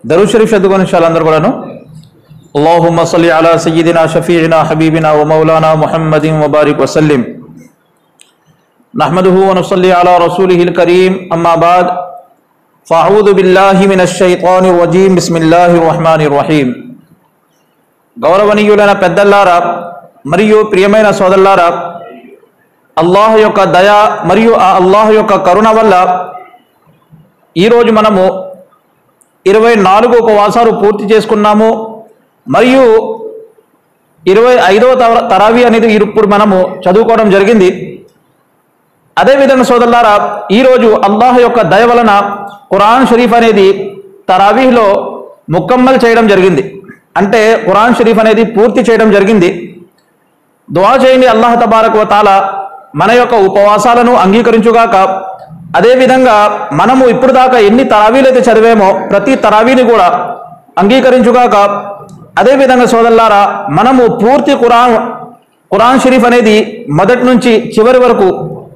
దరూ షరీఫ్ చదువుకొని చాలా అందరూ కూడాను اللهم صل على سيدنا شفيعنا حبيبنا ومولانا محمد وبارك وسلم نحمده ونصلي على رسوله الكريم أما بعد فأعوذ بالله من الشيطان الرجيم بسم الله الرحمن الرحيم గౌరవనీయులైన పెద్దల్లారా మరియు ప్రియమైన సోదరులారా అల్లాహ్ యొక్క దయ మరియు ఆ అల్లాహ్ యొక్క కరుణ వల్ల ఈరోజు మనము ఇరవై నాలుగు ఉపవాసాలు పూర్తి చేసుకున్నాము మరియు ఇరవై ఐదవ తర- తరావీ అనేది ఇప్పుడు మనము చదువుకోవడం జరిగింది అదేవిధంగా సోదరులారా ఈరోజు అల్లాహ్ యొక్క దయ వలన ఖురాన్ షరీఫ్ అనేది తరావీహ్లో ముక్కమ్మల్ చేయడం జరిగింది అంటే ఖురాన్ షరీఫ్ అనేది పూర్తి చేయడం జరిగింది దువా చేయండి అల్లాహ్ తబారక్ వ తాలా మన యొక్క ఉపవాసాలను అంగీకరించుగాక అదేవిధంగా మనము ఇప్పుడు దాకా ఎన్ని తరావీలు అయితే చదివామో ప్రతి తరావీని కూడా అంగీకరించుగాక అదేవిధంగా సోదల్లారా మనము పూర్తి ఖురాన్ ఖురాన్ షరీఫ్ అనేది మొదటి నుంచి చివరి వరకు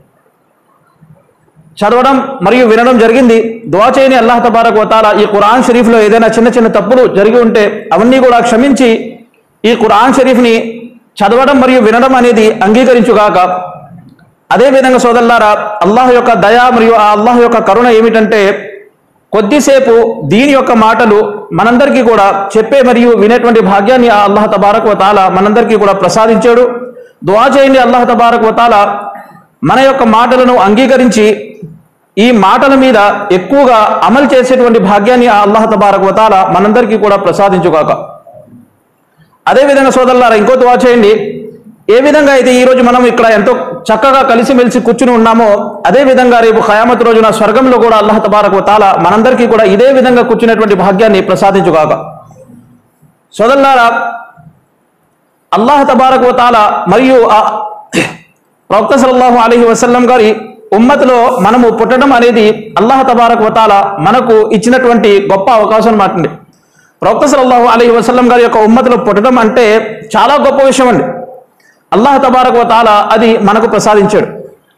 చదవడం మరియు వినడం జరిగింది దువా చేయని అల్లాహ్ తబారక్ వతాల ఈ ఖురాన్ షరీఫ్లో ఏదైనా చిన్న చిన్న తప్పులు జరిగి ఉంటే అవన్నీ కూడా క్షమించి ఈ ఖురాన్ షరీఫ్ని చదవడం మరియు వినడం అనేది అంగీకరించుగాక అదేవిధంగా సోదల్లారా అల్లాహ్ యొక్క దయ మరియు ఆ అల్లాహ్ యొక్క కరుణ ఏమిటంటే కొద్దిసేపు దీని యొక్క మాటలు మనందరికీ కూడా చెప్పే మరియు వినేటువంటి భాగ్యాన్ని ఆ అల్లాహ్ తబారక్ వతాల మనందరికీ కూడా ప్రసాదించాడు దువా చేయండి అల్లాహ్ తబారక్ వతాల మన యొక్క మాటలను అంగీకరించి ఈ మాటల మీద ఎక్కువగా అమలు చేసేటువంటి భాగ్యాన్ని ఆ అల్లాహ్ తబారక్ వతాల మనందరికీ కూడా ప్రసాదించుగాక అదేవిధంగా సోదరులారా ఇంకో దువా చేయండి ఏ విధంగా అయితే ఈ రోజు మనం ఇక్కడ ఎంతో చక్కగా కలిసిమెలిసి కూర్చుని ఉన్నామో అదే విధంగా రేపు ఖయామత్ రోజున స్వర్గంలో కూడా అల్లాహ్ తబారకు తాల మనందరికీ కూడా ఇదే విధంగా కూర్చునేటువంటి భాగ్యాన్ని ప్రసాదించుగాక సోదరులారా అల్లాహ్ తబారకు తాల మరియు ఆ ప్రవక్త సల్లల్లాహు అలైహి వసల్లం గారి ఉమ్మతిలో మనము పుట్టడం అనేది అల్లాహ్ తబారక్ వతాల మనకు ఇచ్చినటువంటి గొప్ప అవకాశం మాటండి ప్రవక్త సల్లల్లాహు అలైహి వసల్లం గారి యొక్క ఉమ్మతిలో పుట్టడం అంటే చాలా గొప్ప విషయం అండి అల్లాహ్ తబారక్ వతాల అది మనకు ప్రసాదించాడు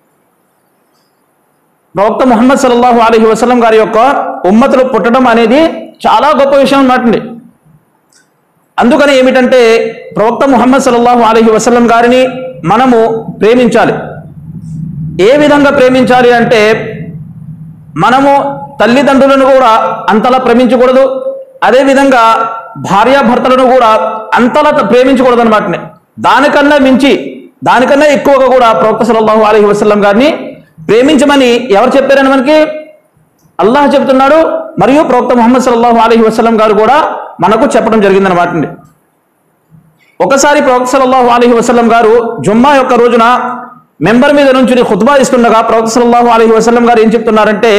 ప్రవక్త ముహమ్మద్ సల్లల్లాహు అలైహి వసల్లం గారి యొక్క ఉమ్మతిలో పుట్టడం అనేది చాలా గొప్ప విషయం మాటండి అందుకని ఏమిటంటే ప్రవక్త ముహమ్మద్ సల్లల్లాహు అలైహి వసల్లం గారిని మనము ప్రేమించాలి ఏ విధంగా ప్రేమించాలి అంటే మనము తల్లిదండ్రులను కూడా అంతలా ప్రేమించకూడదు అదేవిధంగా భార్యాభర్తలను కూడా అంతలా ప్రేమించకూడదు అనమాట దానికన్నా మించి దానికన్నా ఎక్కువగా కూడా ప్రవక్త సల్లల్లాహు అలైహి వసల్లం గారిని ప్రేమించమని ఎవరు చెప్పారని మనకి అల్లాహ్ చెప్తున్నాడు మరియు ప్రవక్త ముహమ్మద్ సల్లల్లాహు అలైహి వసల్లం గారు కూడా మనకు చెప్పడం జరిగిందనమాట అండి ఒకసారి ప్రవక్త సల్లల్లాహు అలైహి వసల్లం గారు జుమ్మా యొక్క రోజున మెంబర్ మీద నుంచి ఖుత్బా ఇస్తుండగా ప్రవక్త సల్లల్లాహు అలైహి వసల్లం గారు ఏం చెప్తున్నారంటే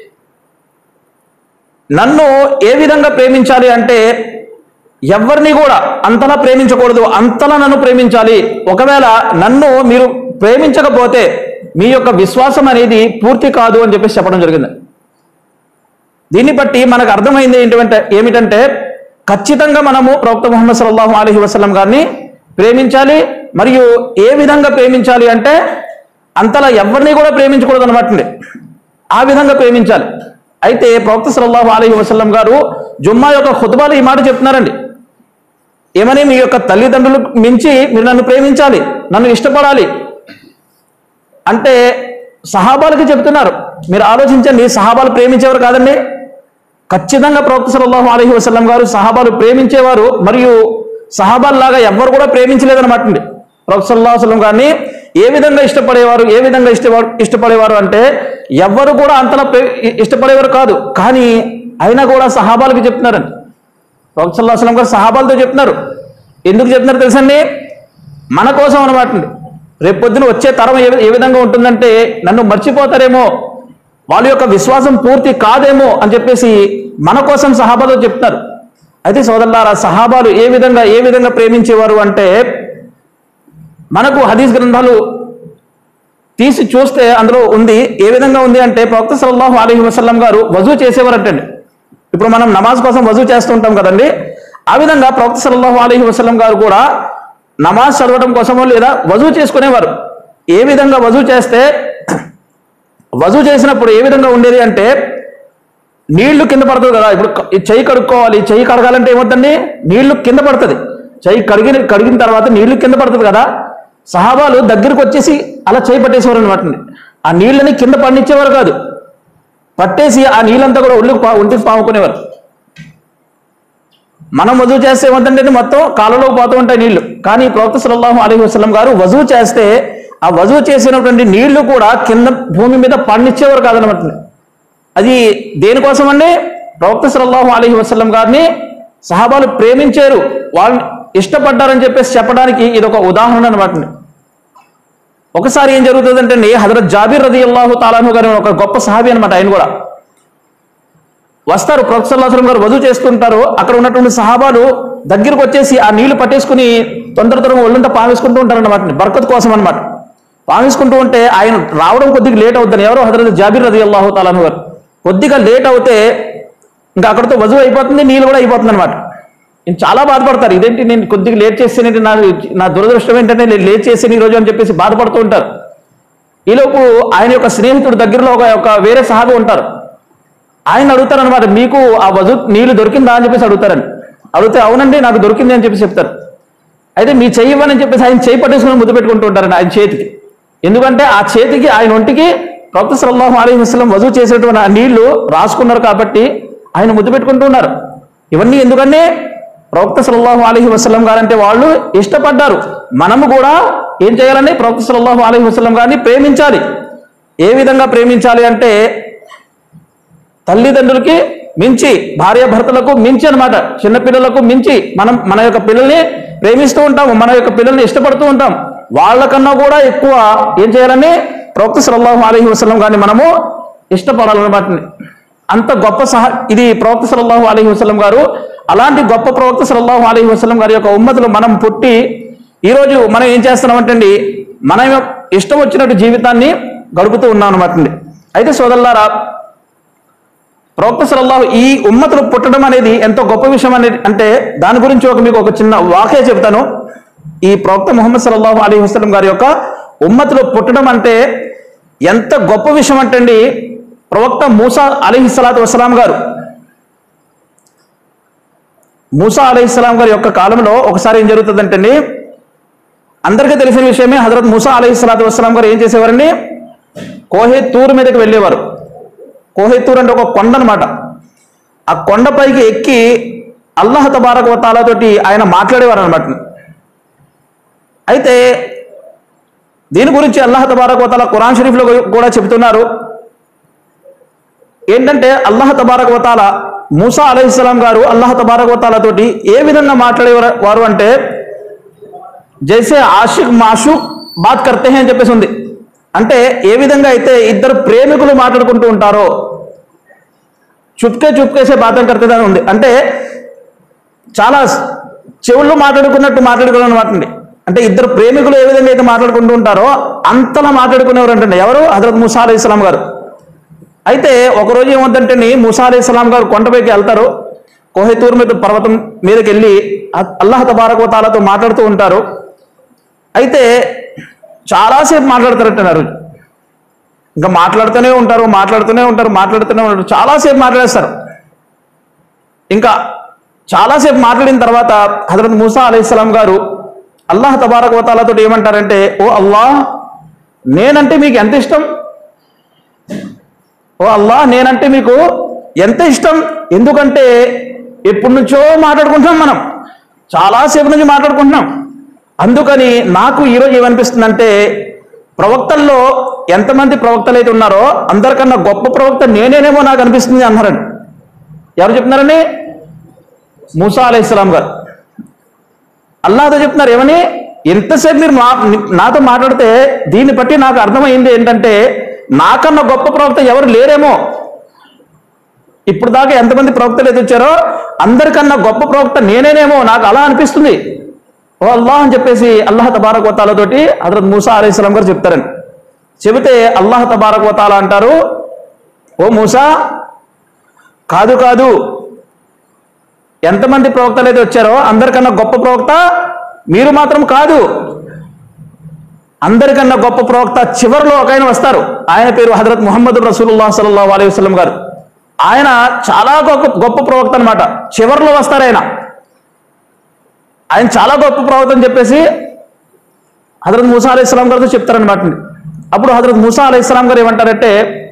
నన్ను ఏ విధంగా ప్రేమించాలి అంటే ఎవరిని కూడా అంతలా ప్రేమించకూడదు అంతలా నన్ను ప్రేమించాలి ఒకవేళ నన్ను మీరు ప్రేమించకపోతే మీ యొక్క విశ్వాసం అనేది పూర్తి కాదు అని చెప్పేసి చెప్పడం జరిగింది దీన్ని బట్టి మనకు అర్థమైంది ఏంటంటే ఏమిటంటే ఖచ్చితంగా మనము ప్రవక్త ముహమ్మద్ సల్లల్లాహు అలైహి వసల్లం గారిని ప్రేమించాలి మరియు ఏ విధంగా ప్రేమించాలి అంటే అంతలా ఎవరిని కూడా ప్రేమించకూడదు అనమాట ఆ విధంగా ప్రేమించాలి అయితే ప్రవక్త సల్లల్లాహు అలైహి వసల్లం గారు జుమ్మా యొక్క ఖుతుబాలు ఈ మాట చెప్తున్నారండి ఏమని మీ యొక్క తల్లిదండ్రులు మించి మీరు నన్ను ప్రేమించాలి నన్ను ఇష్టపడాలి అంటే సహాబాలకి చెప్తున్నారు మీరు ఆలోచించండి సహాబాలు ప్రేమించేవారు కాదండి ఖచ్చితంగా ప్రవక్త సల్లల్లాహు అలైహి వసల్లం గారు సహాబాలు ప్రేమించేవారు మరియు సహాబాల్లాగా ఎవ్వరు కూడా ప్రేమించలేదన్నమాట అండి ప్రవక్త సల్లల్లాహు అలైహి వసల్లం గారిని ఏ విధంగా ఇష్టపడేవారు ఏ విధంగా ఇష్టపడ ఇష్టపడేవారు అంటే ఎవ్వరు కూడా అంతలా ప్రే- ఇష్టపడేవారు కాదు కానీ అయినా కూడా సహాబాలకు చెప్తున్నారండి ప్రవక్త సల్లల్లాహు అలైహి వసల్లం గారు సహాబాలతో చెప్తున్నారు ఎందుకు చెప్తున్నారు తెలుసండి మన కోసం అనమాట అండి రేపు పొద్దున వచ్చే తరం ఏ ఏ విధంగా ఉంటుందంటే నన్ను మర్చిపోతారేమో వాళ్ళ యొక్క విశ్వాసం పూర్తి కాదేమో అని చెప్పేసి మన కోసం సహాబాలు చెప్తారు అయితే సోదరులారా సహాబాలు ఏ విధంగా ఏ విధంగా ప్రేమించేవారు అంటే మనకు హదీస్ గ్రంథాలు తీసి చూస్తే అందులో ఉంది ఏ విధంగా ఉంది అంటే ప్రవక్త సల్లల్లాహు అలైహి వసల్లం గారు వజూ చేసేవారంటండి ఇప్పుడు మనం నమాజ్ కోసం వజూ చేస్తుంటాం కదండి ఆ విధంగా ప్రవక్త సల్లల్లాహు అలైహి వసల్లం గారు కూడా నమాజ్ చదవడం కోసమో లేదా వజూ చేసుకునేవారు ఏ విధంగా వజూ చేస్తే వజూ చేసినప్పుడు ఏ విధంగా ఉండేది అంటే నీళ్లు కింద పడుతుంది కదా ఇప్పుడు క- ఈ చెయ్యి కడుక్కోవాలి ఈ చెయ్యి కడగాలంటే ఏమవుతుంది నీళ్లు కింద పడుతుంది చెయ్యి కడిగిన కడిగిన తర్వాత నీళ్లు కింద పడుతుంది కదా సహాబాలు దగ్గరికి వచ్చేసి అలా చేయి పట్టేసేవారు అనమాట ఆ నీళ్ళని కింద పండించేవారు కాదు పట్టేసి ఆ నీళ్ళంతా కూడా ఒళ్ళుకు పా ఒంటికి పాముకునేవారు మనం వజూ చేస్తే ఏమంటే మొత్తం కాలంలోకి పోతూ ఉంటాయి నీళ్లు కానీ ప్రవక్త సల్లల్లాహు అలైహి వసల్లం గారు వజూ చేస్తే ఆ వజూ చేసినటువంటి నీళ్లు కూడా కింద భూమి మీద పండించేవారు కాదనమాట అది దేనికోసం అండి ప్రవక్త సల్లల్లాహు అలైహి వసల్లం గారిని సహాబాలు ప్రేమించారు వాళ్ళని ఇష్టపడ్డారని చెప్పేసి చెప్పడానికి ఇది ఒక ఉదాహరణ అనమాట ఒకసారి ఏం జరుగుతుందంటే అండి హజరత్ జాబీర్ రది అల్లాహు తాలాను గారు ఒక గొప్ప సహాబి అనమాట ఆయన కూడా వస్తారు ప్రొఫెసర్ సల్లాహం గారు వధువు చేస్తుంటారు అక్కడ ఉన్నటువంటి సహాబాలు దగ్గరకు వచ్చేసి ఆ నీళ్లు పట్టేసుకుని తొందర తొందరగా ఒళ్ళంతా పావేసుకుంటూ ఉంటారు అనమాట బర్కత్ కోసం అనమాట పావేసుకుంటూ ఉంటే ఆయన రావడం కొద్దిగా లేట్ అవుతుంది ఎవరో హజరత్ జాబీర్ రది అల్లాహు తాలాను గారు కొద్దిగా లేట్ అవుతే ఇంకా అక్కడితో వధువు అయిపోతుంది నీళ్ళు కూడా అయిపోతుంది అనమాట నేను చాలా బాధపడతారు ఇదేంటి నేను కొద్దిగా లేట్ చేసేనేంటి నా నా దురదృష్టం ఏంటంటే నేను లేట్ చేసేది ఈ రోజు అని చెప్పేసి బాధపడుతూ ఉంటారు ఈలోపు ఆయన యొక్క స్నేహితుడు దగ్గరలో ఒక ఒక వేరే సహాబి ఉంటారు ఆయన అడుగుతారనమాట మీకు ఆ వధు నీళ్లు దొరికిందా అని చెప్పేసి అడుగుతారని అడిగితే అవునండి నాకు దొరికింది అని చెప్పేసి చెప్తారు అయితే మీ చెయ్యి ఇవ్వని చెప్పేసి ఆయన చేయి పట్టేసుకుని ముద్దు పెట్టుకుంటూ ఉంటారండి ఆయన చేతికి ఎందుకంటే ఆ చేతికి ఆయన ఒంటికి ప్రవక్త సల్లల్లాహు అలైహి వసల్లం వధువు చేసేటువంటి ఆ నీళ్లు రాసుకున్నారు కాబట్టి ఆయన ముద్దు పెట్టుకుంటూ ఉన్నారు ఇవన్నీ ఎందుకంటే ప్రవక్త సల్లల్లాహు అలైహి వసల్లం గారంటే వాళ్ళు ఇష్టపడ్డారు మనము కూడా ఏం చేయాలండి ప్రవక్త సల్లల్లాహు అలైహి వసల్లం గారిని ప్రేమించాలి ఏ విధంగా ప్రేమించాలి అంటే తల్లిదండ్రులకి మించి భార్య భర్తలకు మించి అన్నమాట చిన్నపిల్లలకు మించి మనం మన యొక్క పిల్లల్ని ప్రేమిస్తూ ఉంటాము మన యొక్క పిల్లల్ని ఇష్టపడుతూ ఉంటాం వాళ్ళకన్నా కూడా ఎక్కువ ఏం చేయాలని ప్రవక్త సల్లల్లాహు అలైహి వసల్లం గారిని మనము ఇష్టపడాలన్నమాట అంత గొప్ప సహ ఇది ప్రవక్త సల్లల్లాహు అలైహి వసల్లం గారు అలాంటి గొప్ప ప్రవక్త సల్లల్లాహు అలైహి వసల్లం గారి యొక్క ఉమ్మతులు మనం పుట్టి ఈరోజు మనం ఏం చేస్తున్నామంటే అండి మనం ఇష్టం వచ్చినట్టు జీవితాన్ని గడుపుతూ ఉన్నాం అనమాట అండి అయితే సోదరులారా ప్రవక్త సల్లల్లాహు ఈ ఉమ్మతులు పుట్టడం అనేది ఎంతో గొప్ప విషయం అనేది అంటే దాని గురించి ఒక మీకు ఒక చిన్న వాక్య చెప్తాను ఈ ప్రవక్త ముహమ్మద్ సల్లల్లాహు అలీ వసలం గారి యొక్క ఉమ్మతులు పుట్టడం అంటే ఎంత గొప్ప విషయం అంటే అండి ప్రవక్త మూసా అలీహి సలాతు వసలాం గారు మూసా అలీహిస్సలాం గారి యొక్క కాలంలో ఒకసారి ఏం జరుగుతుందంటే అండి అందరికీ తెలిసిన విషయమే హజరత్ మూసా అలీ సలాతు వసలాం గారు ఏం చేసేవారండి కోహే తూరు మీదకి వెళ్ళేవారు కోహెత్తూర్ అంటే ఒక కొండ అనమాట ఆ కొండపైకి ఎక్కి అల్లాహ్ తబారక వతాలతోటి ఆయన మాట్లాడేవారు అనమాట అయితే దీని గురించి అల్లాహ్ తబారక వతాల ఖురాన్ షరీఫ్లో కూడా చెబుతున్నారు ఏంటంటే అల్లాహ్ తబారక వతాల మూసా అలైహిస్సలాం గారు అల్లాహ్ తబారక వతాలతోటి ఏ విధంగా మాట్లాడేవారు వారు అంటే జైసే ఆషిక్ మాషుక్ బాత్ కర్తే హే అని చెప్పేసి ఉంది అంటే ఏ విధంగా అయితే ఇద్దరు ప్రేమికులు మాట్లాడుకుంటూ ఉంటారో చుప్కే చుప్కేసే బాతం కర్తే అని ఉంది అంటే చాలా చెవుల్లో మాట్లాడుకున్నట్టు మాట్లాడుకునే అనమాట అండి అంటే ఇద్దరు ప్రేమికులు ఏ విధంగా అయితే మాట్లాడుకుంటూ ఉంటారో అంతలా మాట్లాడుకునేవారు అంటే ఎవరు హజరత్ ముసా అలీ ఇస్లాం గారు అయితే ఒకరోజు ఏమవుతుందంటే ముసా అలీ ఇస్లాం గారు కొండపైకి వెళ్తారు కోహెతూర్ మీద పర్వతం మీదకి వెళ్ళి అ- అల్లాహ్ తబారక తాలతో మాట్లాడుతూ ఉంటారు అయితే చాలాసేపు మాట్లాడతారంటున్నారు ఇంకా మాట్లాడుతూనే ఉంటారు మాట్లాడుతూనే ఉంటారు మాట్లాడుతూనే ఉంటారు చాలాసేపు మాట్లాడేస్తారు ఇంకా చాలాసేపు మాట్లాడిన తర్వాత హజరత్ మూసా అలైహిస్సలాం గారు అల్లాహ్ తబారక వతాలతో ఏమంటారంటే ఓ అల్లాహ్ నేనంటే మీకు ఎంత ఇష్టం ఓ అల్లాహ్ నేనంటే మీకు ఎంత ఇష్టం ఎందుకంటే ఎప్పటి నుంచో మాట్లాడుకుంటున్నాం మనం చాలాసేపు నుంచి మాట్లాడుకుంటున్నాం అందుకని నాకు ఈరోజు ఏమనిపిస్తుందంటే ప్రవక్తల్లో ఎంతమంది ప్రవక్తలు అయితే ఉన్నారో అందరికన్నా గొప్ప ప్రవక్త నేనేనేమో నాకు అనిపిస్తుంది అన్నారండి ఎవరు చెప్తున్నారండి మూసా అలైహిస్సలాం గారు అల్లాహతో చెప్తున్నారు ఏమని ఎంతసేపు మీరు మా నాతో మాట్లాడితే దీన్ని బట్టి నాకు అర్థమైంది ఏంటంటే నాకన్నా గొప్ప ప్రవక్త ఎవరు లేరేమో ఇప్పుడు దాకా ఎంతమంది ప్రవక్తలు అయితే వచ్చారో అందరికన్నా గొప్ప ప్రవక్త నేనేనేమో నాకు అలా అనిపిస్తుంది ఓ అల్లాహ్ అని చెప్పేసి అల్లాహ్ తబారక్ వతాలతోటి హజరత్ మూసా అలైహిస్సలాం గారు చెప్తారని చెబితే అల్లాహ్ తబారక్ వతాల అంటారు ఓ మూసా కాదు కాదు ఎంతమంది ప్రవక్తలు అయితే వచ్చారో అందరికన్నా గొప్ప ప్రవక్త మీరు మాత్రం కాదు అందరికన్నా గొప్ప ప్రవక్త చివరిలో ఒక ఆయన వస్తారు ఆయన పేరు హజరత్ ముహమ్మద్ రసూలుల్లాహ్ సల్లల్లాహు అలైహి వసల్లం గారు ఆయన చాలా గొప్ప గొప్ప ప్రవక్త అనమాట చివరిలో వస్తారు ఆయన ఆయన చాలా గొప్ప ప్రవక్త అని చెప్పేసి హజరత్ మూసా అలీ ఇస్లాం గారితో చెప్తారనమాట అప్పుడు హజరత్ మూసా అలీ ఇస్లాం గారు ఏమంటారంటే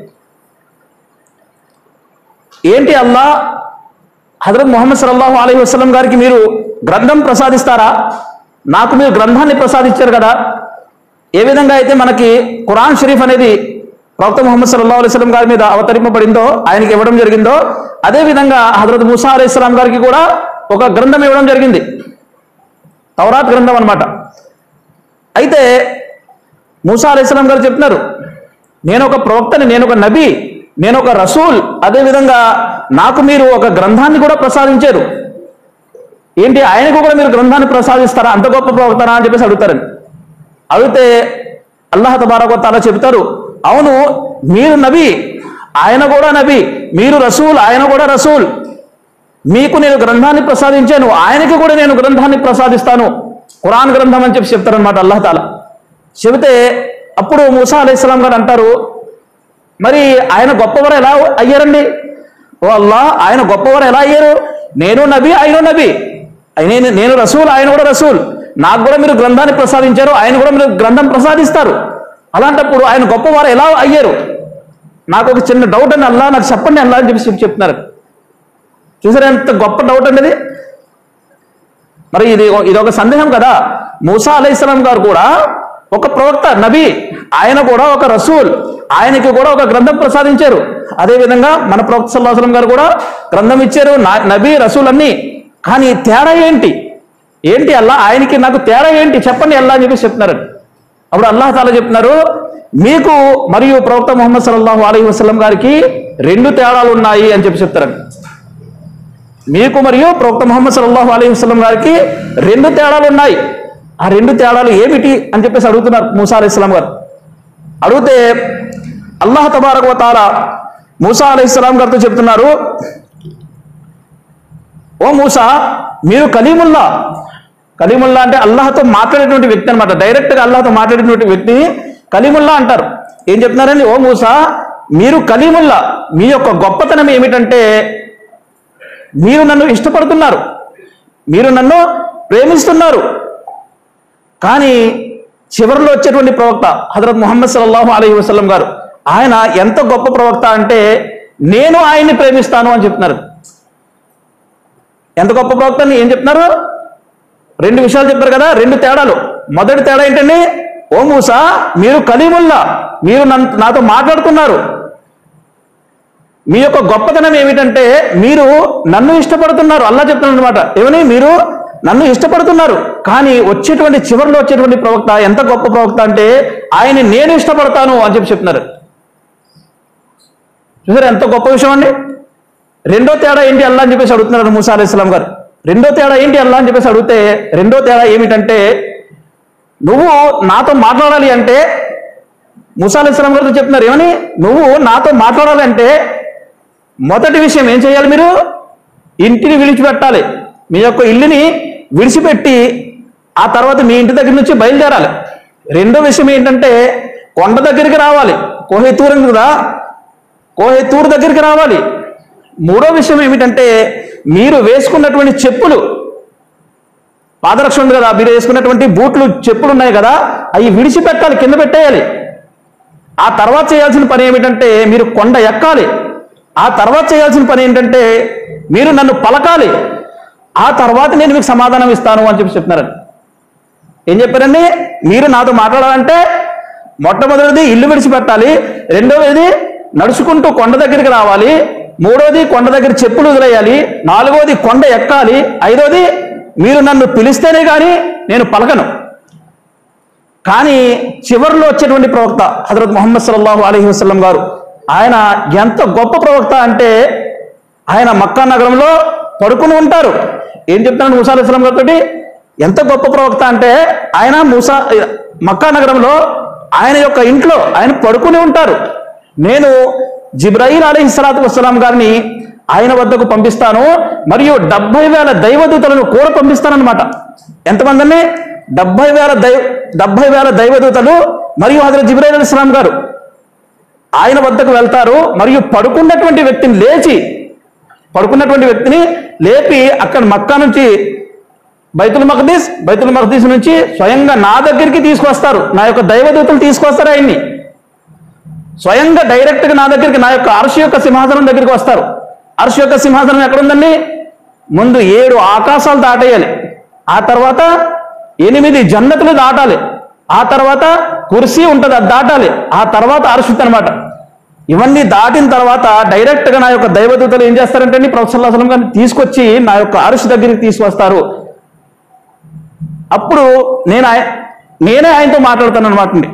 ఏంటి అల్లా హజరత్ ముహమ్మద్ సల్లల్లాహు అలీ వసలం గారికి మీరు గ్రంథం ప్రసాదిస్తారా నాకు మీరు గ్రంథాన్ని ప్రసాదించారు కదా ఏ విధంగా అయితే మనకి ఖురాన్ షరీఫ్ అనేది ప్రవక్త ముహమ్మద్ సల్లల్లాహు అలైహి వసల్లం గారి మీద అవతరింపబడిందో ఆయనకి ఇవ్వడం జరిగిందో అదే విధంగా హజరత్ ముసా అలీ ఇస్లాం గారికి కూడా ఒక గ్రంథం ఇవ్వడం జరిగింది తౌరాత్ గ్రంథం అన్నమాట అయితే మూసా అలీ ఇస్లాం గారు చెప్తున్నారు నేను ఒక ప్రవక్తని నేను ఒక నబీ నేను ఒక రసూల్ అదే విధంగా నాకు మీరు ఒక గ్రంథాన్ని కూడా ప్రసాదించారు ఏంటి ఆయనకు కూడా మీరు గ్రంథాన్ని ప్రసాదిస్తారా అంత గొప్ప ప్రవక్తనా అని చెప్పేసి అడుగుతారని అడిగితే అల్లాహ్ తబారక తాలా చెబుతారు అవును మీరు నబీ ఆయన కూడా నబీ మీరు రసూల్ ఆయన కూడా రసూల్ మీకు నేను గ్రంథాన్ని ప్రసాదించాను ఆయనకి కూడా నేను గ్రంథాన్ని ప్రసాదిస్తాను ఖురాన్ గ్రంథం అని చెప్పి చెప్తారనమాట అల్లాహ్ తాలా చెబితే అప్పుడు మూసా అలైహిస్సలాం గారు అంటారు మరి ఆయన గొప్పవారు ఎలా అయ్యారండి ఓ అల్లా ఆయన గొప్పవారు ఎలా అయ్యారు నేను నబీ ఆయన నబీ నేను నేను రసూల్ ఆయన కూడా రసూల్ నాకు కూడా మీరు గ్రంథాన్ని ప్రసాదించారు ఆయన కూడా మీరు గ్రంథం ప్రసాదిస్తారు అలాంటప్పుడు ఆయన గొప్పవారు ఎలా అయ్యారు నాకు ఒక చిన్న డౌట్ అని అల్లా నాకు చెప్పండి అల్లా అని చెప్పి చెప్పి చెప్తున్నారు చూసారా ఎంత గొప్ప డౌట్ అండి ఇది మరి ఇది ఇది ఒక సందేహం కదా మూసా అలైహిస్సలాం గారు కూడా ఒక ప్రవక్త నబీ ఆయన కూడా ఒక రసూల్ ఆయనకి కూడా ఒక గ్రంథం ప్రసాదించారు అదే విధంగా మన ప్రవక్త సల్లాహం గారు కూడా గ్రంథం ఇచ్చారు నా- నబీ రసూల్ అన్ని కానీ తేడా ఏంటి ఏంటి అల్లా ఆయనకి నాకు తేడా ఏంటి చెప్పండి అల్లా అని చెప్పి చెప్తున్నారు అప్పుడు అల్లాహ్ తాలా చెప్తున్నారు మీకు మరియు ప్రవక్త ముహమ్మద్ సల్లల్లాహు అలైహి వసల్లం గారికి రెండు తేడాలు ఉన్నాయి అని చెప్పి చెప్తారండి మీకు మరియు ప్రవక్త ముహమ్మద్ సల్లల్లాహు అలైహి వసల్లం గారికి రెండు తేడాలు ఉన్నాయి ఆ రెండు తేడాలు ఏమిటి అని చెప్పేసి అడుగుతున్నారు మూసా అలైహి ఇస్లాం గారు అడిగితే అల్లాహ్ తబారక వ తాలా మూసా అలైహి ఇస్లాం గారితో చెప్తున్నారు ఓ మూసా మీరు కలీముల్లా కలీముల్లా అంటే అల్లాహతో మాట్లాడేటువంటి వ్యక్తి అనమాట డైరెక్ట్ గా అల్లాహతో మాట్లాడేటువంటి వ్యక్తిని కలీముల్లా అంటారు ఏం చెప్తున్నారండి ఓ మూసా మీరు కలీముల్లా మీ యొక్క గొప్పతనం ఏమిటంటే మీరు నన్ను ఇష్టపడుతున్నారు మీరు నన్ను ప్రేమిస్తున్నారు కానీ చివరిలో వచ్చేటువంటి ప్రవక్త హజరత్ ముహమ్మద్ సల్లల్లాహు అలైహి వసల్లం గారు ఆయన ఎంత గొప్ప ప్రవక్త అంటే నేను ఆయన్ని ప్రేమిస్తాను అని చెప్తున్నారు ఎంత గొప్ప ప్రవక్త అని ఏం చెప్తున్నారు రెండు విషయాలు చెప్పారు కదా రెండు తేడాలు మొదటి తేడా ఏంటండి ఓ మూసా మీరు కలీముల్లా మీరు నన్ను నాతో మాట్లాడుతున్నారు మీ యొక్క గొప్పతనం ఏమిటంటే మీరు నన్ను ఇష్టపడుతున్నారు అల్లా చెప్తున్నారు అనమాట ఏమని మీరు నన్ను ఇష్టపడుతున్నారు కానీ వచ్చేటువంటి చివరిలో వచ్చేటువంటి ప్రవక్త ఎంత గొప్ప ప్రవక్త అంటే ఆయన్ని నేను ఇష్టపడతాను అని చెప్పి చెప్తున్నారు చూసారు ఎంత గొప్ప విషయం అండి రెండో తేడా ఏంటి అల్లా అని చెప్పేసి అడుగుతున్నారు మూసా అలైహిస్లాం గారు రెండో తేడా ఏంటి అల్లా అని చెప్పేసి అడిగితే రెండో తేడా ఏమిటంటే నువ్వు నాతో మాట్లాడాలి అంటే మూసా అలైహిస్లాం గారితో చెప్తున్నారు ఏమని నువ్వు నాతో మాట్లాడాలి అంటే మొదటి విషయం ఏం చేయాలి మీరు ఇంటిని విడిచిపెట్టాలి మీ యొక్క ఇల్లుని విడిచిపెట్టి ఆ తర్వాత మీ ఇంటి దగ్గర నుంచి బయలుదేరాలి రెండో విషయం ఏంటంటే కొండ దగ్గరికి రావాలి కోహెతూరు ఉంది కదా కోహెతూరు దగ్గరికి రావాలి మూడో విషయం ఏమిటంటే మీరు వేసుకున్నటువంటి చెప్పులు పాదరక్షణ ఉంది కదా మీరు వేసుకున్నటువంటి బూట్లు చెప్పులు ఉన్నాయి కదా అవి విడిచిపెట్టాలి కింద పెట్టేయాలి ఆ తర్వాత చేయాల్సిన పని ఏమిటంటే మీరు కొండ ఎక్కాలి ఆ తర్వాత చేయాల్సిన పని ఏంటంటే మీరు నన్ను పలకాలి ఆ తర్వాత నేను మీకు సమాధానం ఇస్తాను అని చెప్పి చెప్తున్నారండి ఏం చెప్పారండి మీరు నాతో మాట్లాడాలంటే మొట్టమొదటిది ఇల్లు విడిచిపెట్టాలి రెండవది నడుచుకుంటూ కొండ దగ్గరికి రావాలి మూడోది కొండ దగ్గర చెప్పులు వదిలేయాలి నాలుగోది కొండ ఎక్కాలి ఐదోది మీరు నన్ను పిలిస్తేనే కానీ నేను పలకను కానీ చివరిలో వచ్చేటువంటి ప్రవక్త హజరత్ ముహమ్మద్ సల్లల్లాహు అలైహి వసల్లం గారు ఆయన ఎంత గొప్ప ప్రవక్త అంటే ఆయన మక్కా నగరంలో పడుకుని ఉంటారు ఏం చెప్తున్నాడు మూసా అలైహి వసల్లం గారితో ఎంత గొప్ప ప్రవక్త అంటే ఆయన మూసా మక్కా నగరంలో ఆయన యొక్క ఇంట్లో ఆయన పడుకుని ఉంటారు నేను జిబ్రాయిల్ అలైహి సలాతు వసలాం గారిని ఆయన వద్దకు పంపిస్తాను మరియు డెబ్బై వేల దైవదూతలను కూడా పంపిస్తానన్నమాట ఎంతమందిని డెబ్బై వేల దైవ డెబ్బై వేల దైవదూతలు మరియు హజరత్ జిబ్రాయిల్ అలైహి సలాం గారు ఆయన వద్దకు వెళ్తారు మరియు పడుకున్నటువంటి వ్యక్తిని లేచి పడుకున్నటువంటి వ్యక్తిని లేపి అక్కడ మక్కా నుంచి బైతుల్ మఖదీస్ బైతుల్ మఖదీస్ నుంచి స్వయంగా నా దగ్గరికి తీసుకొస్తారు నా యొక్క దైవదూతలు తీసుకొస్తారు ఆయన్ని స్వయంగా డైరెక్ట్గా నా దగ్గరికి నా యొక్క అర్ష యొక్క సింహాసనం దగ్గరికి వస్తారు అర్ష యొక్క సింహాసనం ఎక్కడుందండి ముందు ఏడు ఆకాశాలు దాటేయాలి ఆ తర్వాత ఎనిమిది జన్నతులు దాటాలి ఆ తర్వాత కుర్సీ ఉంటుంది అది దాటాలి ఆ తర్వాత అరుషుత్ అనమాట ఇవన్నీ దాటిన తర్వాత డైరెక్ట్గా నా యొక్క దైవదూతలు ఏం చేస్తారంటే ప్రొఫెసర్ గారిని తీసుకొచ్చి నా యొక్క అరుష్ దగ్గరికి తీసుకొస్తారు అప్పుడు నేను ఆయ- నేనే ఆయనతో మాట్లాడతాను అనమాట అండి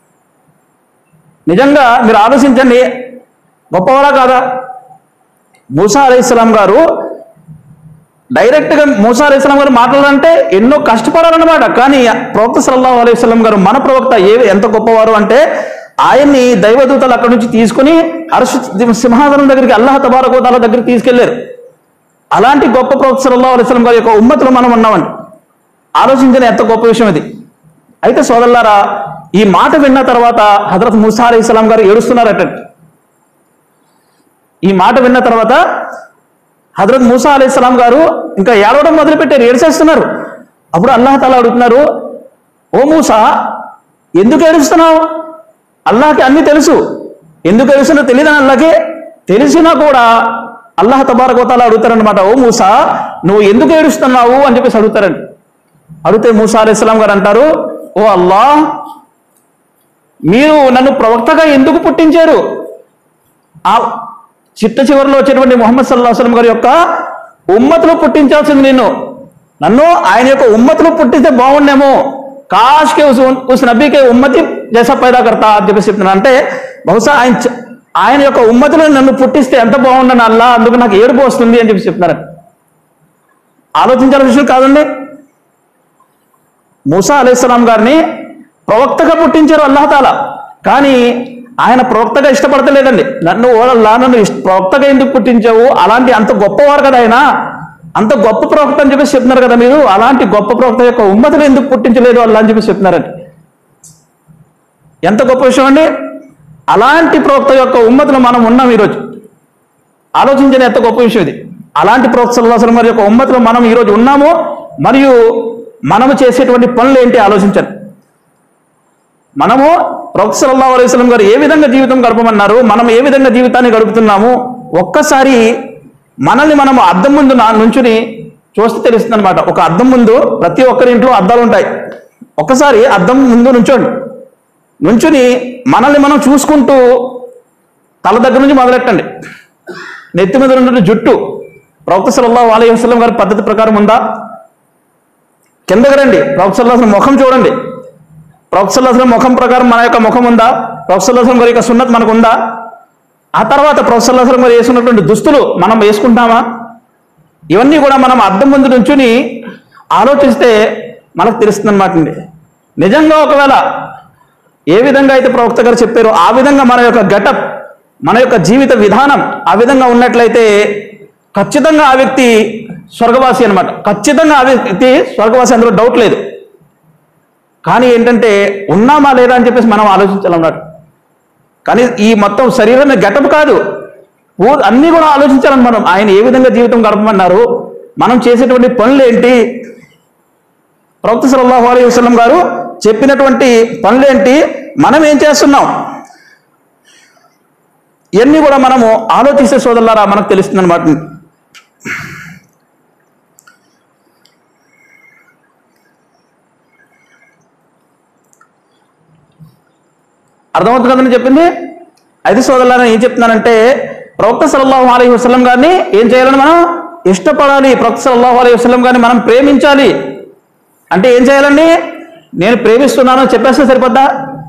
నిజంగా మీరు ఆలోచించండి గొప్పవారా కాదా మూసా అలీస్లాం గారు డైరెక్ట్గా మూసా అలీస్లాం గారు మాట్లాడాలంటే ఎన్నో కష్టపడాలన్నమాట కానీ ప్రవక్త సల్లల్లాహు అలైహి వసల్లం గారు మన ప్రవక్త ఏ ఎంత గొప్పవారు అంటే ఆయన్ని దైవదూతలు అక్కడి నుంచి తీసుకుని అర్ష సింహాసనం దగ్గరికి అల్లాహ తబారకోతాల దగ్గరికి తీసుకెళ్లారు అలాంటి గొప్ప ప్రవక్త సల్లల్లాహు అలైహి వసల్లం గారి యొక్క ఉమ్మతులు మనం ఉన్నామండి ఆలోచించిన ఎంత గొప్ప విషయం ఇది అయితే సోదరులారా ఈ మాట విన్న తర్వాత హజరత్ ముసా అలీ ఇస్లాం గారు ఏడుస్తున్నారట ఈ మాట విన్న తర్వాత హజరత్ మూసా అలీ ఇస్లాం గారు ఇంకా ఏడవడం మొదలుపెట్టారు ఏడ్చేస్తున్నారు అప్పుడు అల్లాహ్ తాలా అడుగుతున్నారు ఓ మూసా ఎందుకు ఏడుస్తున్నావు అల్లాహకి అన్ని తెలుసు ఎందుకు ఏడుస్తున్నా తెలియదని అల్లాహకి తెలిసినా కూడా అల్లాహ్ తబారకోతాలా అడుగుతారనమాట ఓ మూసా నువ్వు ఎందుకు ఏడుస్తున్నావు అని చెప్పేసి అడుగుతారండి అడిగితే మూసా అలీ ఇస్లాం గారు అంటారు ఓ అల్లాహ్ మీరు నన్ను ప్రవక్తగా ఎందుకు పుట్టించారు ఆ చిట్ట చివరిలో వచ్చేటువంటి మొహమ్మద్ సల్లాహ్ వసలం గారి యొక్క ఉమ్మతులు పుట్టించాల్సింది నేను నన్ను ఆయన యొక్క ఉమ్మతులు పుట్టిస్తే బాగుండేమో కాష్కే ఉస్ ఉస్ నబీకే ఉమ్మతి జైసా పైదా కర్తా అని చెప్పేసి చెప్తున్నాను అంటే బహుశా ఆయన చ- ఆయన యొక్క ఉమ్మతులు నన్ను పుట్టిస్తే ఎంత బాగుండను అల్లా అందుకు నాకు ఏడుపు వస్తుంది అని చెప్పి చెప్తున్నారు ఆలోచించాల్సిన విషయం కాదండి మూసా అలైహిస్సలాం గారిని ప్రవక్తగా పుట్టించారు అల్లాహతాల కానీ ఆయన ప్రవక్తగా ఇష్టపడతలేదండి నన్ను ఓడల్లా నన్ను ఇష్ట- ప్రవక్తగా ఎందుకు పుట్టించావు అలాంటి అంత గొప్పవారు కదా ఆయన అంత గొప్ప ప్రవక్త అని చెప్పేసి చెప్తున్నారు కదా మీరు అలాంటి గొప్ప ప్రవక్త యొక్క ఉమ్మతులు ఎందుకు పుట్టించలేదు అల్లా అని చెప్పేసి చెప్తున్నారండి ఎంత గొప్ప విషయం అండి అలాంటి ప్రవక్త యొక్క ఉమ్మతులు మనం ఉన్నాం ఈరోజు ఆలోచించిన ఎంత గొప్ప విషయం ఇది అలాంటి ప్రవక్త సల్లల్లాహు అలైహి వసల్లం గారి యొక్క ఉమ్మతిలో మనం ఈరోజు ఉన్నాము మరియు మనము చేసేటువంటి పనులు ఏంటి ఆలోచించండి మనము ప్రవక్త సల్లల్లాహు అలైహి వసల్లం గారు ఏ విధంగా జీవితం గడపమన్నారు మనం ఏ విధంగా జీవితాన్ని గడుపుతున్నాము ఒక్కసారి మనల్ని మనం అద్దం ముందు నా- నుంచుని చూస్తే తెలుస్తుంది అనమాట ఒక అద్దం ముందు ప్రతి ఒక్కరి ఇంట్లో అద్దాలు ఉంటాయి ఒక్కసారి అద్దం ముందు నుంచోండి నుంచుని మనల్ని మనం చూసుకుంటూ తల దగ్గర నుంచి మొదలెట్టండి నెత్తి మీద ఉన్నటువంటి జుట్టు ప్రవక్త సల్లల్లాహు అలైహి వసల్లం గారి పద్ధతి ప్రకారం ఉందా కిందకి రండి ప్రవక్త సల్లల్లాహు అలైహి వసల్లం ముఖం చూడండి ప్రవక్త సల్లల్లాహు అలైహి వసల్లం ముఖం ప్రకారం మన యొక్క ముఖం ఉందా ప్రవక్త సల్లల్లాహు అలైహి వసల్లం గారి యొక్క సున్నత్ మనకు ఉందా ఆ తర్వాత ప్రవక్త సల్లల్లాహు అలైహి వసల్లం గారు వేసుకున్నటువంటి దుస్తులు మనం వేసుకుంటామా ఇవన్నీ కూడా మనం అద్దం ముందు నుంచుని ఆలోచిస్తే మనకు తెలుస్తుంది అనమాట అండి నిజంగా ఒకవేళ ఏ విధంగా అయితే ప్రవక్త గారు చెప్పారో ఆ విధంగా మన యొక్క గటప్ మన యొక్క జీవిత విధానం ఆ విధంగా ఉన్నట్లయితే ఖచ్చితంగా ఆ వ్యక్తి స్వర్గవాసి అన్నమాట ఖచ్చితంగా ఆ వ్యక్తి స్వర్గవాసి అందులో డౌట్ లేదు కానీ ఏంటంటే ఉన్నామా లేదా అని చెప్పేసి మనం ఆలోచించాలన్నమాట కానీ ఈ మొత్తం శరీరమే గటప్ కాదు పూ- అన్నీ కూడా ఆలోచించాలని మనం ఆయన ఏ విధంగా జీవితం గడపమన్నారు మనం చేసేటువంటి పనులు ఏంటి ప్రవక్త సల్లల్లాహు అలైహి వసల్లం గారు చెప్పినటువంటి పనులేంటి మనం ఏం చేస్తున్నాం ఇవన్నీ కూడా మనము ఆలోచిస్తే సోదరులారా మనకు తెలుస్తుంది అనమాట అర్థమవుతుంది కదండి చెప్పింది అయితే సోదరులారా ఏం చెప్తున్నానంటే ప్రవక్త సల్లల్లాహు అలైహి వసల్లం గారిని ఏం చేయాలని మనం ఇష్టపడాలి ప్రవక్త సల్లల్లాహు అలైహి వసల్లం గారిని మనం ప్రేమించాలి అంటే ఏం చేయాలండి నేను ప్రేమిస్తున్నాను అని చెప్పేస్తే సరిపోద్దా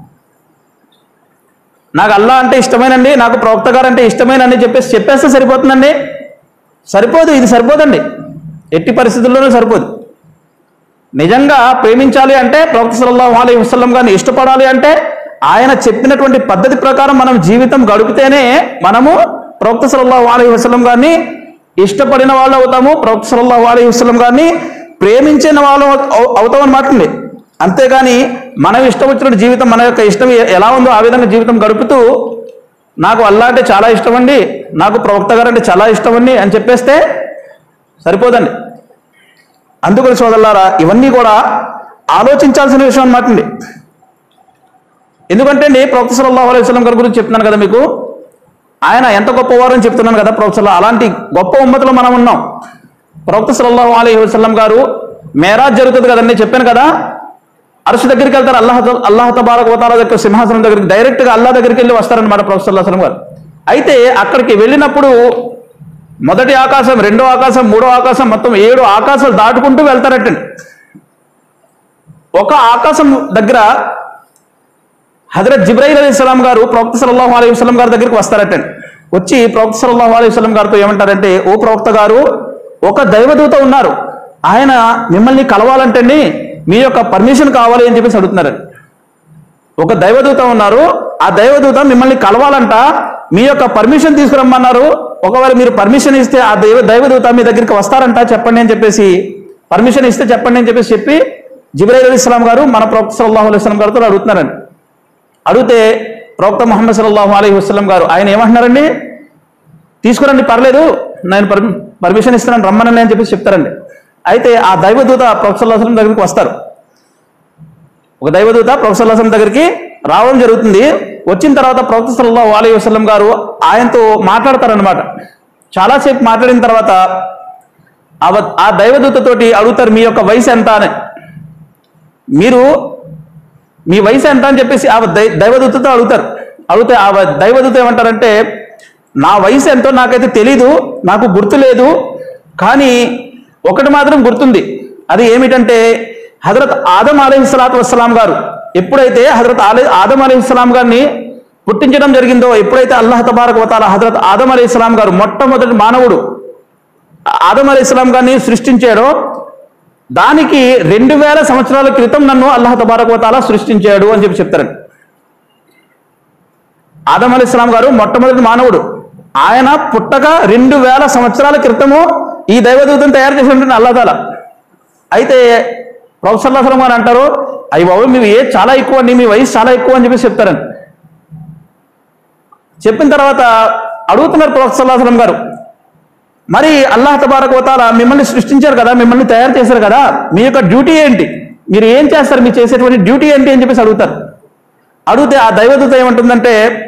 నాకు అల్లా అంటే ఇష్టమేనండి నాకు ప్రవక్త గారు అంటే ఇష్టమేనని చెప్పేసి చెప్పేస్తే సరిపోతుందండి సరిపోదు ఇది సరిపోదండి ఎట్టి పరిస్థితుల్లోనూ సరిపోదు నిజంగా ప్రేమించాలి అంటే ప్రవక్త సల్లల్లాహు అలైహి వసల్లం గారిని ఇష్టపడాలి అంటే ఆయన చెప్పినటువంటి పద్ధతి ప్రకారం మనం జీవితం గడిపితేనే మనము ప్రవక్త సల్లల్లాహు అలైహి వసల్లం గారిని ఇష్టపడిన వాళ్ళు అవుతాము ప్రవక్త సల్లల్లాహు అలైహి వసల్లం గారిని ప్రేమించిన వాళ్ళు అవు- అవుతాం అన్నమాట అండి అంతేగాని మనం ఇష్టం వచ్చిన జీవితం మన యొక్క ఇష్టం ఎ- ఎలా ఉందో ఆ విధంగా జీవితం గడుపుతూ నాకు అల్లా అంటే చాలా ఇష్టం అండి నాకు ప్రవక్త గారు అంటే చాలా ఇష్టం అండి అని చెప్పేస్తే సరిపోదండి అందుకని సోదరులారా ఇవన్నీ కూడా ఆలోచించాల్సిన విషయం అన్నమాట అండి ఎందుకంటే అండి ప్రవక్త సల్లల్లాహు అలైహి వసల్లం గారి గురించి చెప్తున్నాను కదా మీకు ఆయన ఎంత గొప్పవారు అని చెప్తున్నాను కదా ప్రవక్త సల్లల్లాహు అలాంటి గొప్ప ఉమ్మతిలో మనం ఉన్నాం ప్రవక్త సల్లల్లాహు అలైహి వసల్లం గారు మేరాజ్ జరుగుతుంది కదండి చెప్పాను కదా అరసు దగ్గరికి వెళ్తారు అల్లాహ అల్లాహ తబారక్ వతాల దగ్గర సింహాసనం దగ్గరికి డైరెక్ట్ గా అల్లాహ్ దగ్గరికి వెళ్ళి వస్తారనమాట ప్రొఫెసర్ అల్లాహం గారు అయితే అక్కడికి వెళ్ళినప్పుడు మొదటి ఆకాశం రెండో ఆకాశం మూడో ఆకాశం మొత్తం ఏడు ఆకాశాలు దాటుకుంటూ వెళ్తారటండి ఒక ఆకాశం దగ్గర హజరత్ జిబ్రాయిల్ అలీ ఇస్లాం గారు ప్రవక్త సల్లల్లాహు అలైహి వసల్లం గారి దగ్గరికి వస్తారటండి వచ్చి ప్రవక్త సల్లల్లాహు అలైహి వసల్లం గారితో ఏమంటారంటే ఓ ప్రవక్త గారు ఒక దైవదూత ఉన్నారు ఆయన మిమ్మల్ని కలవాలంటండి మీ యొక్క పర్మిషన్ కావాలి అని చెప్పేసి అడుగుతున్నారండి ఒక దైవదూత ఉన్నారు ఆ దైవదూత మిమ్మల్ని కలవాలంట మీ యొక్క పర్మిషన్ తీసుకురమ్మన్నారు ఒకవేళ మీరు పర్మిషన్ ఇస్తే ఆ దైవ దైవదూత మీ దగ్గరికి వస్తారంట చెప్పండి అని చెప్పేసి పర్మిషన్ ఇస్తే చెప్పండి అని చెప్పేసి చెప్పి జిబ్రాయిల్ అలీ ఇస్లాం గారు మన ప్రవక్త సల్లల్లాహు అలైహి వసల్లం గారితో అడుగుతున్నారండి అడిగితే ప్రవక్త ముహమ్మద్ సల్లల్లాహు అలైహి వసల్లం గారు ఆయన ఏమంటున్నారండి తీసుకురండి పర్లేదు నేను పర్మి పర్మిషన్ ఇస్తున్నాను రమ్మనండి అని చెప్పేసి చెప్తారండి అయితే ఆ దైవదూత ప్రవక్త సల్లల్లాహు అలైహి వసల్లం దగ్గరికి వస్తారు ఒక దైవదూత ప్రవక్త సల్లల్లాహు అలైహి వసల్లం దగ్గరికి రావడం జరుగుతుంది వచ్చిన తర్వాత ప్రవక్త సల్లల్లాహు అలైహి వసల్లం గారు ఆయనతో మాట్లాడతారనమాట చాలాసేపు మాట్లాడిన తర్వాత ఆ వ- ఆ దైవదూతతోటి అడుగుతారు మీ యొక్క వయసు ఎంత అని మీరు మీ వయసు ఎంత అని చెప్పేసి ఆ దై దైవదూతతో అడుగుతారు అడిగితే ఆ వ- దైవదూత ఏమంటారంటే నా వయసు ఎంతో నాకైతే తెలీదు నాకు గుర్తు లేదు కానీ ఒకటి మాత్రం గుర్తుంది అది ఏమిటంటే హజరత్ ఆదం అలైహి సలాతు వస్సలాం గారు ఎప్పుడైతే హజరత్ ఆలే ఆదం అలైహి ఇస్లాం గారిని పుట్టించడం జరిగిందో ఎప్పుడైతే అల్లాహ్ తబారక్ వతాల హజరత్ ఆదం అలైహి ఇస్లాం గారు మొట్టమొదటి మానవుడు ఆదం అలైహి ఇస్లాం గారిని సృష్టించాడో దానికి రెండు వేల సంవత్సరాల క్రితం నన్ను అల్లాహ్ తబారక్ వతాల సృష్టించాడు అని చెప్పి చెప్తారండి ఆదం అలీ ఇస్లాం గారు మొట్టమొదటి మానవుడు ఆయన పుట్టక రెండు వేల సంవత్సరాల క్రితము ఈ దైవదూతను తయారు చేసినటువంటి అల్లాదాల అయితే ప్రొఫెసర్ అల్లాహం గారు అంటారు అయ్యి బాబు మీ ఏజ్ చాలా ఎక్కువ అండి మీ వయసు చాలా ఎక్కువ అని చెప్పేసి చెప్తారండి చెప్పిన తర్వాత అడుగుతున్నారు ప్రొఫెసర్ అల్లాహం గారు మరి అల్లాహ్ తబారక్ వతాల మిమ్మల్ని సృష్టించారు కదా మిమ్మల్ని తయారు చేశారు కదా మీ యొక్క డ్యూటీ ఏంటి మీరు ఏం చేస్తారు మీరు చేసేటువంటి డ్యూటీ ఏంటి అని చెప్పేసి అడుగుతారు అడిగితే ఆ దైవదూత ఏమంటుందంటే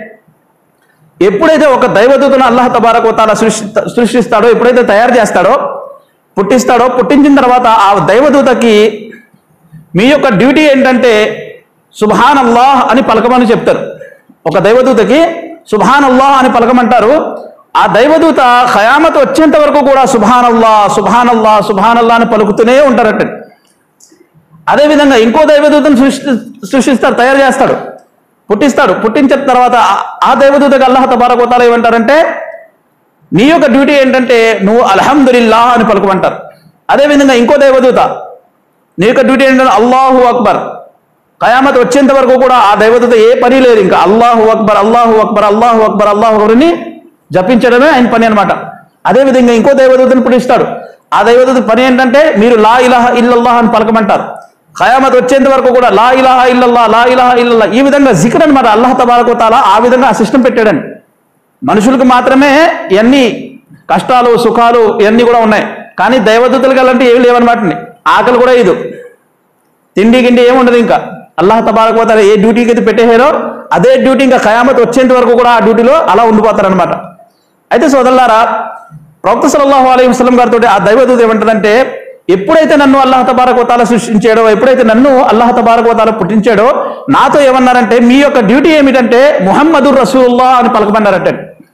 ఎప్పుడైతే ఒక దైవదూతను అల్లాహ్ తబారక్ వతాల సృష్టి సృష్టిస్తాడో ఎప్పుడైతే తయారు చేస్తాడో పుట్టిస్తాడో పుట్టించిన తర్వాత ఆ దైవదూతకి మీ యొక్క డ్యూటీ ఏంటంటే సుభాన్ అల్లాహ్ అని పలకమని చెప్తారు ఒక దైవదూతకి సుభాన్ అల్లాహ్ అని పలకమంటారు ఆ దైవదూత ఖయామత్ వచ్చేంత వరకు కూడా సుభాన్ అల్లాహ్ సుభాన్ అల్లాహ్ సుభాన్ అల్లాహ్ అని పలుకుతూనే ఉంటారట అదేవిధంగా ఇంకో దైవదూతను సృష్టి సృష్టిస్తాడు తయారు చేస్తాడు పుట్టిస్తాడు పుట్టించిన తర్వాత ఆ- ఆ దైవదూతకి అల్లాహ్ తబారకోతాలు ఏమంటారంటే నీ యొక్క డ్యూటీ ఏంటంటే నువ్వు అల్హమ్దులిల్లా అని పలుకుమంటారు అదేవిధంగా ఇంకో దైవదూత నీ యొక్క డ్యూటీ ఏంటంటే అల్లాహు అక్బర్ కయామత్ వచ్చేంత వరకు కూడా ఆ దైవదూత ఏ పని లేదు ఇంకా అల్లాహు అక్బర్ అల్లాహు అక్బర్ అల్లాహు అక్బర్ అల్లాహు అక్బర్ని జపించడమే ఆయన పని అనమాట అదేవిధంగా ఇంకో దైవదూతను పుట్టిస్తాడు ఆ దైవదూత పని ఏంటంటే మీరు లా ఇలాహ ఇల్లల్లాహ్ అని పలకమంటారు ఖయామత్ వచ్చేంత వరకు కూడా లా ఇలాహ ఇల్లల్లా లా ఇలాహ ఇల్లల్లా ఈ విధంగా జిక్ర్ అనమాట అల్లాహ్ తబారకు తాలా ఆ విధంగా ఆ సిస్టమ్ పెట్టాడండి మనుషులకు మాత్రమే ఇవన్నీ కష్టాలు సుఖాలు ఇవన్నీ కూడా ఉన్నాయి కానీ దైవదూతలకు అలాంటి ఏమి లేవన్నమాట ఆకలి కూడా ఇది తిండి గిండి ఏమి ఉండదు ఇంకా అల్లాహ్ తబారకు తాలా ఏ డ్యూటీకి అయితే పెట్టేశారో అదే డ్యూటీ ఇంకా ఖయామత్ వచ్చేంత వరకు కూడా ఆ డ్యూటీలో అలా ఉండిపోతారనమాట అయితే సోదరులారా ప్రవక్త సల్లల్లాహు అలైహి వసల్లం గారితో ఆ దైవదూత ఏమంటదంటే ఎప్పుడైతే నన్ను అల్లాహ్ తబారక్ వతాల సృష్టించాడో ఎప్పుడైతే నన్ను అల్లాహ్ తబారక్ వతాల పుట్టించాడో నాతో ఏమన్నారంటే మీ యొక్క డ్యూటీ ఏమిటంటే ముహమ్మదుర్ రసూల్లా అని పలకమన్నారంటే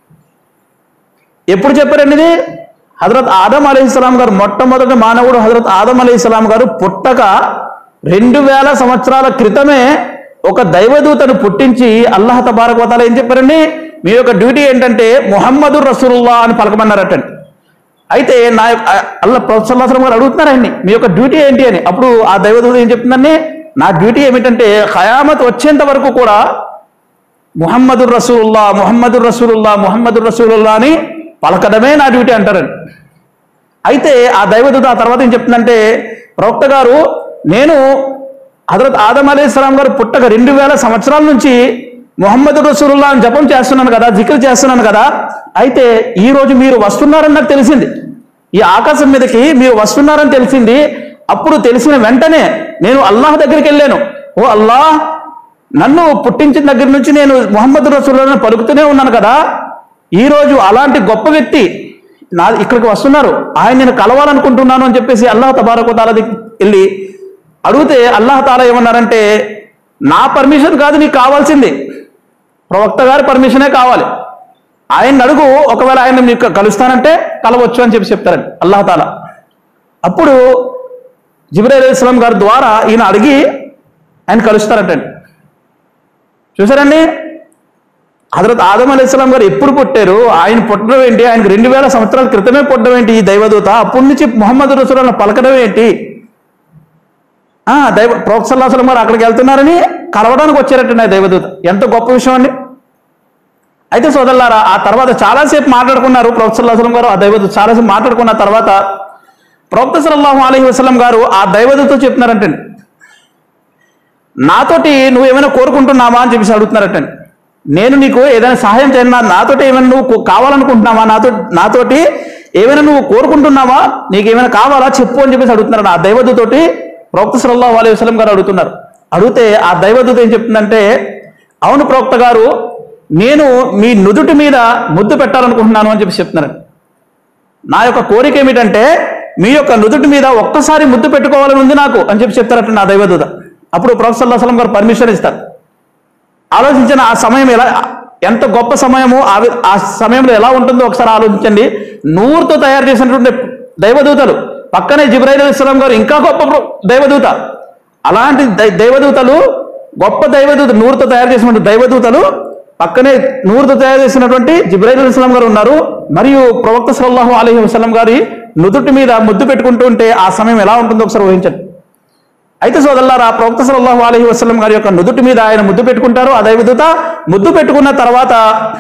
ఎప్పుడు చెప్పారండి ఇది హజరత్ ఆదం అలీస్లాం గారు మొట్టమొదటి మానవుడు హజరత్ ఆదం అలీస్లాం గారు పుట్టక రెండు వేల సంవత్సరాల క్రితమే ఒక దైవదూతను పుట్టించి అల్లాహ్ తబారక్ వతాల ఏం చెప్పారండి మీ యొక్క డ్యూటీ ఏంటంటే ముహమ్మదుర్ రసూలుల్లా అని పలకమన్నారటండి అయితే నా యొక్క అల్లా ప్రొఫెసర్ గారు అడుగుతున్నారండి మీ యొక్క డ్యూటీ ఏంటి అని అప్పుడు ఆ దైవదూత ఏం చెప్తుందండి నా డ్యూటీ ఏమిటంటే ఖయామత్ వచ్చేంత వరకు కూడా ముహమ్మదుర్ రసూలుల్లా ముహమ్మదుర్ రసూలుల్లా ముహమ్మదుర్ రసూలుల్లా అని పలకడమే నా డ్యూటీ అంటారండి అయితే ఆ దైవదూత ఆ తర్వాత ఏం చెప్తుందంటే ప్రవక్త గారు నేను హజరత్ ఆదం అలీస్లాం గారు పుట్టక రెండు వేల సంవత్సరాల నుంచి మొహమ్మద్ రసూలుల్లా అని జపం చేస్తున్నాను కదా జిక్ర్ చేస్తున్నాను కదా అయితే ఈ రోజు మీరు వస్తున్నారని నాకు తెలిసింది ఈ ఆకాశం మీదకి మీరు వస్తున్నారని తెలిసింది అప్పుడు తెలిసిన వెంటనే నేను అల్లాహ్ దగ్గరికి వెళ్ళాను ఓ అల్లాహ్ నన్ను పుట్టించిన దగ్గర నుంచి నేను మొహమ్మద్ రసూల్లాని పలుకుతూనే ఉన్నాను కదా ఈ రోజు అలాంటి గొప్ప వ్యక్తి నా ఇక్కడికి వస్తున్నారు ఆయన నేను కలవాలనుకుంటున్నాను అని చెప్పేసి అల్లాహ్ తబారకు తాలా దగ్గరికి వెళ్ళి అడిగితే అల్లాహ్ తాలా ఏమన్నారంటే నా పర్మిషన్ కాదు నీకు కావాల్సింది ప్రవక్త గారి పర్మిషనే కావాలి ఆయన అడుగు ఒకవేళ ఆయన మీకు కలుస్తానంటే కలవచ్చు అని చెప్పి చెప్తారండి అల్లాహ్ తాలా అప్పుడు జిబ్రైల్ ఇస్లాం గారి ద్వారా ఈయన అడిగి ఆయన కలుస్తారటండి చూసారండి హజరత్ ఆదం అలీ ఇస్లాం గారు ఎప్పుడు పుట్టారు ఆయన పుట్టడం ఏంటి ఆయనకు రెండు వేల సంవత్సరాల క్రితమే పుట్టడం ఏంటి ఈ దైవదూత అప్పటి నుంచి ముహమ్మద్ రసూలను పలకడం ఏంటి ఆ దైవ ప్రోత్సల్లాసలం గారు అక్కడికి వెళ్తున్నారని కలవడానికి వచ్చారటండి ఆ దైవదూత ఎంత గొప్ప విషయం అండి అయితే సోదరులారా ఆ తర్వాత చాలాసేపు మాట్లాడుకున్నారు ప్రోత్సల్లాసలం గారు ఆ దైవదూత చాలాసేపు మాట్లాడుకున్న తర్వాత ప్రవక్త సల్లల్లాహు అలైహి వసల్లం గారు ఆ దైవదూతతో చెప్తున్నారంటండి నాతోటి నువ్వు ఏమైనా కోరుకుంటున్నావా అని చెప్పేసి అడుగుతున్నారటండి నేను నీకు ఏదైనా సహాయం చేయను నాతోటి ఏమైనా నువ్వు కో- కావాలనుకుంటున్నావా నాతో నాతోటి ఏమైనా నువ్వు కోరుకుంటున్నావా నీకు ఏమైనా కావాలా చెప్పు అని చెప్పేసి అడుగుతున్నారు ఆ దైవదూతోటి ప్రవక్త సల్లల్లాహు అలైహి వసల్లం గారు అడుగుతున్నారు అడిగితే ఆ దైవదూత ఏం చెప్తుందంటే అవును ప్రవక్త గారు నేను మీ నుదుటి మీద ముద్దు పెట్టాలనుకుంటున్నాను అని చెప్పి చెప్తున్నారు నా యొక్క కోరిక ఏమిటంటే మీ యొక్క నుదుటి మీద ఒక్కసారి ముద్దు పెట్టుకోవాలని ఉంది నాకు అని చెప్పి చెప్తారట నా దైవదూత అప్పుడు ప్రొఫెసర్ అల్లాహం గారు పర్మిషన్ ఇస్తారు ఆలోచించిన ఆ సమయం ఎలా ఎంత గొప్ప సమయము ఆ వి- ఆ సమయంలో ఎలా ఉంటుందో ఒకసారి ఆలోచించండి నూరుతో తయారు చేసినటువంటి దైవదూతలు పక్కనే జిబ్రాయిల్ ఇస్లాం గారు ఇంకా గొప్ప ప్ర- దైవదూత అలాంటి దై- దైవదూతలు గొప్ప దైవదూత నూరుతో తయారు చేసినటువంటి దైవదూతలు పక్కనే నూరుతో తయారు చేసినటువంటి జిబ్రాయిల్ ఇస్లాం గారు ఉన్నారు మరియు ప్రవక్త సల్లల్లాహు అలైహి వసల్లం గారి నుదుటి మీద ముద్దు పెట్టుకుంటూ ఉంటే ఆ సమయం ఎలా ఉంటుందో ఒకసారి ఊహించండి అయితే సోదరులారా ప్రవక్త సల్లల్లాహు అలైహి వసల్లం గారి యొక్క నుదుటి మీద ఆయన ముద్దు పెట్టుకుంటారు ఆ దైవదూత ముద్దు పెట్టుకున్న తర్వాత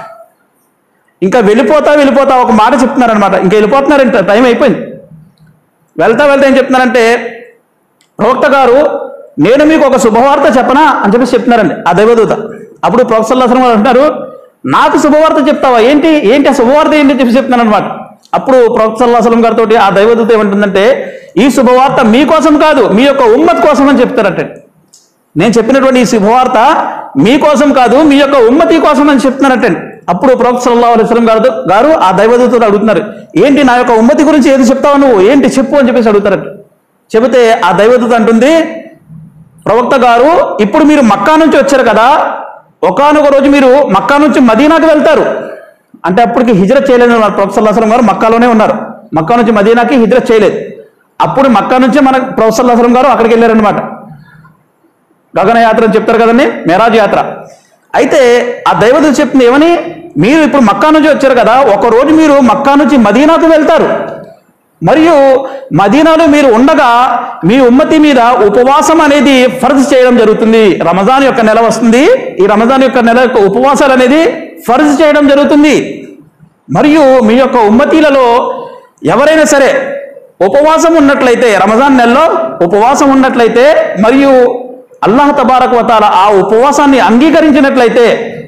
ఇంకా వెళ్ళిపోతా వెళ్ళిపోతా ఒక మాట చెప్తున్నారనమాట ఇంకా వెళ్ళిపోతున్నారంట టైం అయిపోయింది వెళ్తా వెళ్తా ఏం చెప్తున్నారంటే ప్రవక్త గారు నేను మీకు ఒక శుభవార్త చెప్పనా అని చెప్పి చెప్తున్నారండి ఆ దైవదూత అప్పుడు ప్రవక్త సల్లల్లాహు అలైహి వసల్లం గారు అంటారు నాకు శుభవార్త చెప్తావా ఏంటి ఏంటి ఆ శుభవార్త ఏంటి అని చెప్పి చెప్తున్నాను అనమాట అప్పుడు ప్రవక్త సల్లల్లాహు అలైహి వసల్లం గారితో ఆ దైవదూత ఏమంటుందంటే ఈ శుభవార్త మీకోసం కాదు మీ యొక్క ఉమ్మత్ కోసం అని చెప్తారట నేను చెప్పినటువంటి ఈ శుభవార్త మీకోసం కాదు మీ యొక్క ఉమ్మతి కోసం అని చెప్తున్నారటండి అప్పుడు ప్రవక్త సల్లల్లాహు అలైహి వసల్లం గారు గారు ఆ దైవదూతలు అడుగుతున్నారు ఏంటి నా యొక్క ఉమ్మతి గురించి ఏది చెప్తావు నువ్వు ఏంటి చెప్పు అని చెప్పేసి అడుగుతారట చెబితే ఆ దైవదూత అంటుంది ప్రవక్త గారు ఇప్పుడు మీరు మక్కా నుంచి వచ్చారు కదా ఒకానొక రోజు మీరు మక్కా నుంచి మదీనాకి వెళ్తారు అంటే అప్పటికి హిజ్రత్ చేయలేదు మన ప్రొఫెసర్ సల్లాహం గారు మక్కాలోనే ఉన్నారు మక్కా నుంచి మదీనాకి హిజ్రత్ చేయలేదు అప్పుడు మక్కా నుంచే మన ప్రొఫెసర్ సల్లాహం గారు అక్కడికి వెళ్ళారనమాట గగనయాత్ర అని చెప్తారు కదండి మెరాజ్ యాత్ర అయితే ఆ దైవదూత చెప్తుంది ఏమని మీరు ఇప్పుడు మక్కా నుంచి వచ్చారు కదా ఒక రోజు మీరు మక్కా నుంచి మదీనాకు వెళ్తారు మరియు మదీనాలో మీరు ఉండగా మీ ఉమ్మతి మీద ఉపవాసం అనేది ఫర్జ్ చేయడం జరుగుతుంది రమజాన్ యొక్క నెల వస్తుంది ఈ రమజాన్ యొక్క నెల యొక్క ఉపవాసాలు అనేది ఫర్జ్ చేయడం జరుగుతుంది మరియు మీ యొక్క ఉమ్మతీలలో ఎవరైనా సరే ఉపవాసం ఉన్నట్లయితే రమజాన్ నెలలో ఉపవాసం ఉన్నట్లయితే మరియు అల్లాహ్ తబారక్ వతాల ఆ ఉపవాసాన్ని అంగీకరించినట్లయితే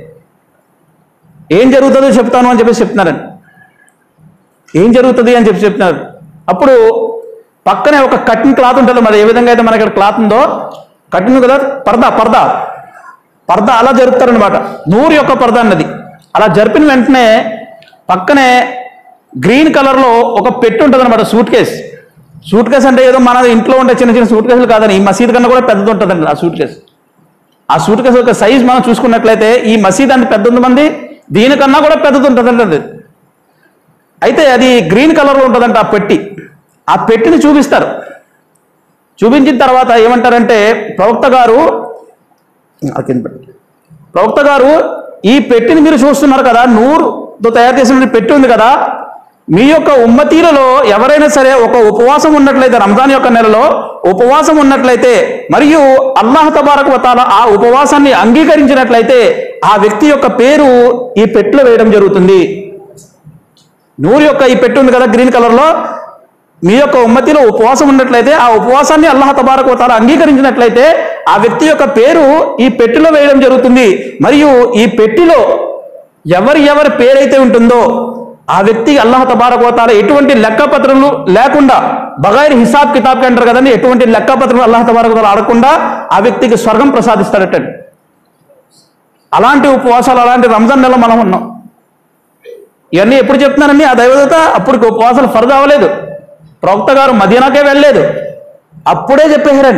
ఏం జరుగుతుందో చెప్తాను అని చెప్పేసి చెప్తున్నారండి ఏం జరుగుతుంది అని చెప్పి చెప్తున్నారు అప్పుడు పక్కనే ఒక కట్టిన క్లాత్ ఉంటుంది మరి ఏ విధంగా అయితే మనకి ఇక్కడ క్లాత్ ఉందో కట్టిన కదా పరదా పరదా పరదా అలా జరుపుతారనమాట నూరు యొక్క పరదా అన్నది అలా జరిపిన వెంటనే పక్కనే గ్రీన్ కలర్లో ఒక పెట్టి ఉంటుంది అనమాట సూట్ కేస్ సూట్ కేస్ అంటే ఏదో మన ఇంట్లో ఉండే చిన్న చిన్న సూట్ కేసులు కాదని ఈ మసీద్ కన్నా కూడా పెద్దది ఉంటుందండి ఆ సూట్ కేసు ఆ సూట్ కేసు యొక్క సైజ్ మనం చూసుకున్నట్లయితే ఈ మసీద్ అంటే పెద్ద ఉంది దీనికన్నా కూడా పెద్దది ఉంటుందండి అది అయితే అది గ్రీన్ కలర్లో ఉంటుందంట ఆ పెట్టి ఆ పెట్టిని చూపిస్తారు చూపించిన తర్వాత ఏమంటారంటే ప్రవక్త గారు ఆ కింద పెట్టు. ప్రవక్త గారు ఈ పెట్టిని మీరు చూస్తున్నారు కదా నూరుతో తయారు చేసిన పెట్టి ఉంది కదా మీ యొక్క ఉమ్మతీలలో ఎవరైనా సరే ఒక ఉపవాసం ఉన్నట్లయితే రంజాన్ యొక్క నెలలో ఉపవాసం ఉన్నట్లయితే మరియు అల్లాహ్ తబారక్ వతాల ఆ ఉపవాసాన్ని అంగీకరించినట్లయితే ఆ వ్యక్తి యొక్క పేరు ఈ పెట్టిలో వేయడం జరుగుతుంది నూరు యొక్క ఈ పెట్టి ఉంది కదా గ్రీన్ కలర్లో మీ యొక్క ఉమ్మతిలో ఉపవాసం ఉన్నట్లయితే ఆ ఉపవాసాన్ని అల్లాహ్ తబారక్ వ తాలా అంగీకరించినట్లయితే ఆ వ్యక్తి యొక్క పేరు ఈ పెట్టిలో వేయడం జరుగుతుంది మరియు ఈ పెట్టిలో ఎవరి ఎవరి పేరైతే ఉంటుందో ఆ వ్యక్తి అల్లాహ్ తబారక్ వ తాలా ఎటువంటి లెక్కపత్రములు లేకుండా బగైర్ హిసాబ్ కితాబ్ అంటారు కదండి ఎటువంటి లెక్కపత్రములు అల్లాహ్ తబారక్ వ తాలా ఆడకుండా ఆ వ్యక్తికి స్వర్గం ప్రసాదిస్తాడటండి అలాంటి ఉపవాసాలు అలాంటి రంజాన్ నెల మనం ఉన్నాం ఇవన్నీ ఎప్పుడు చెప్తున్నానండి ఆ దైవదత అప్పుడు ఉపవాసాలు ఫరద అవ్వలేదు ప్రవక్త గారు మదీనాకే వెళ్ళలేదు అప్పుడే చెప్పేశారండి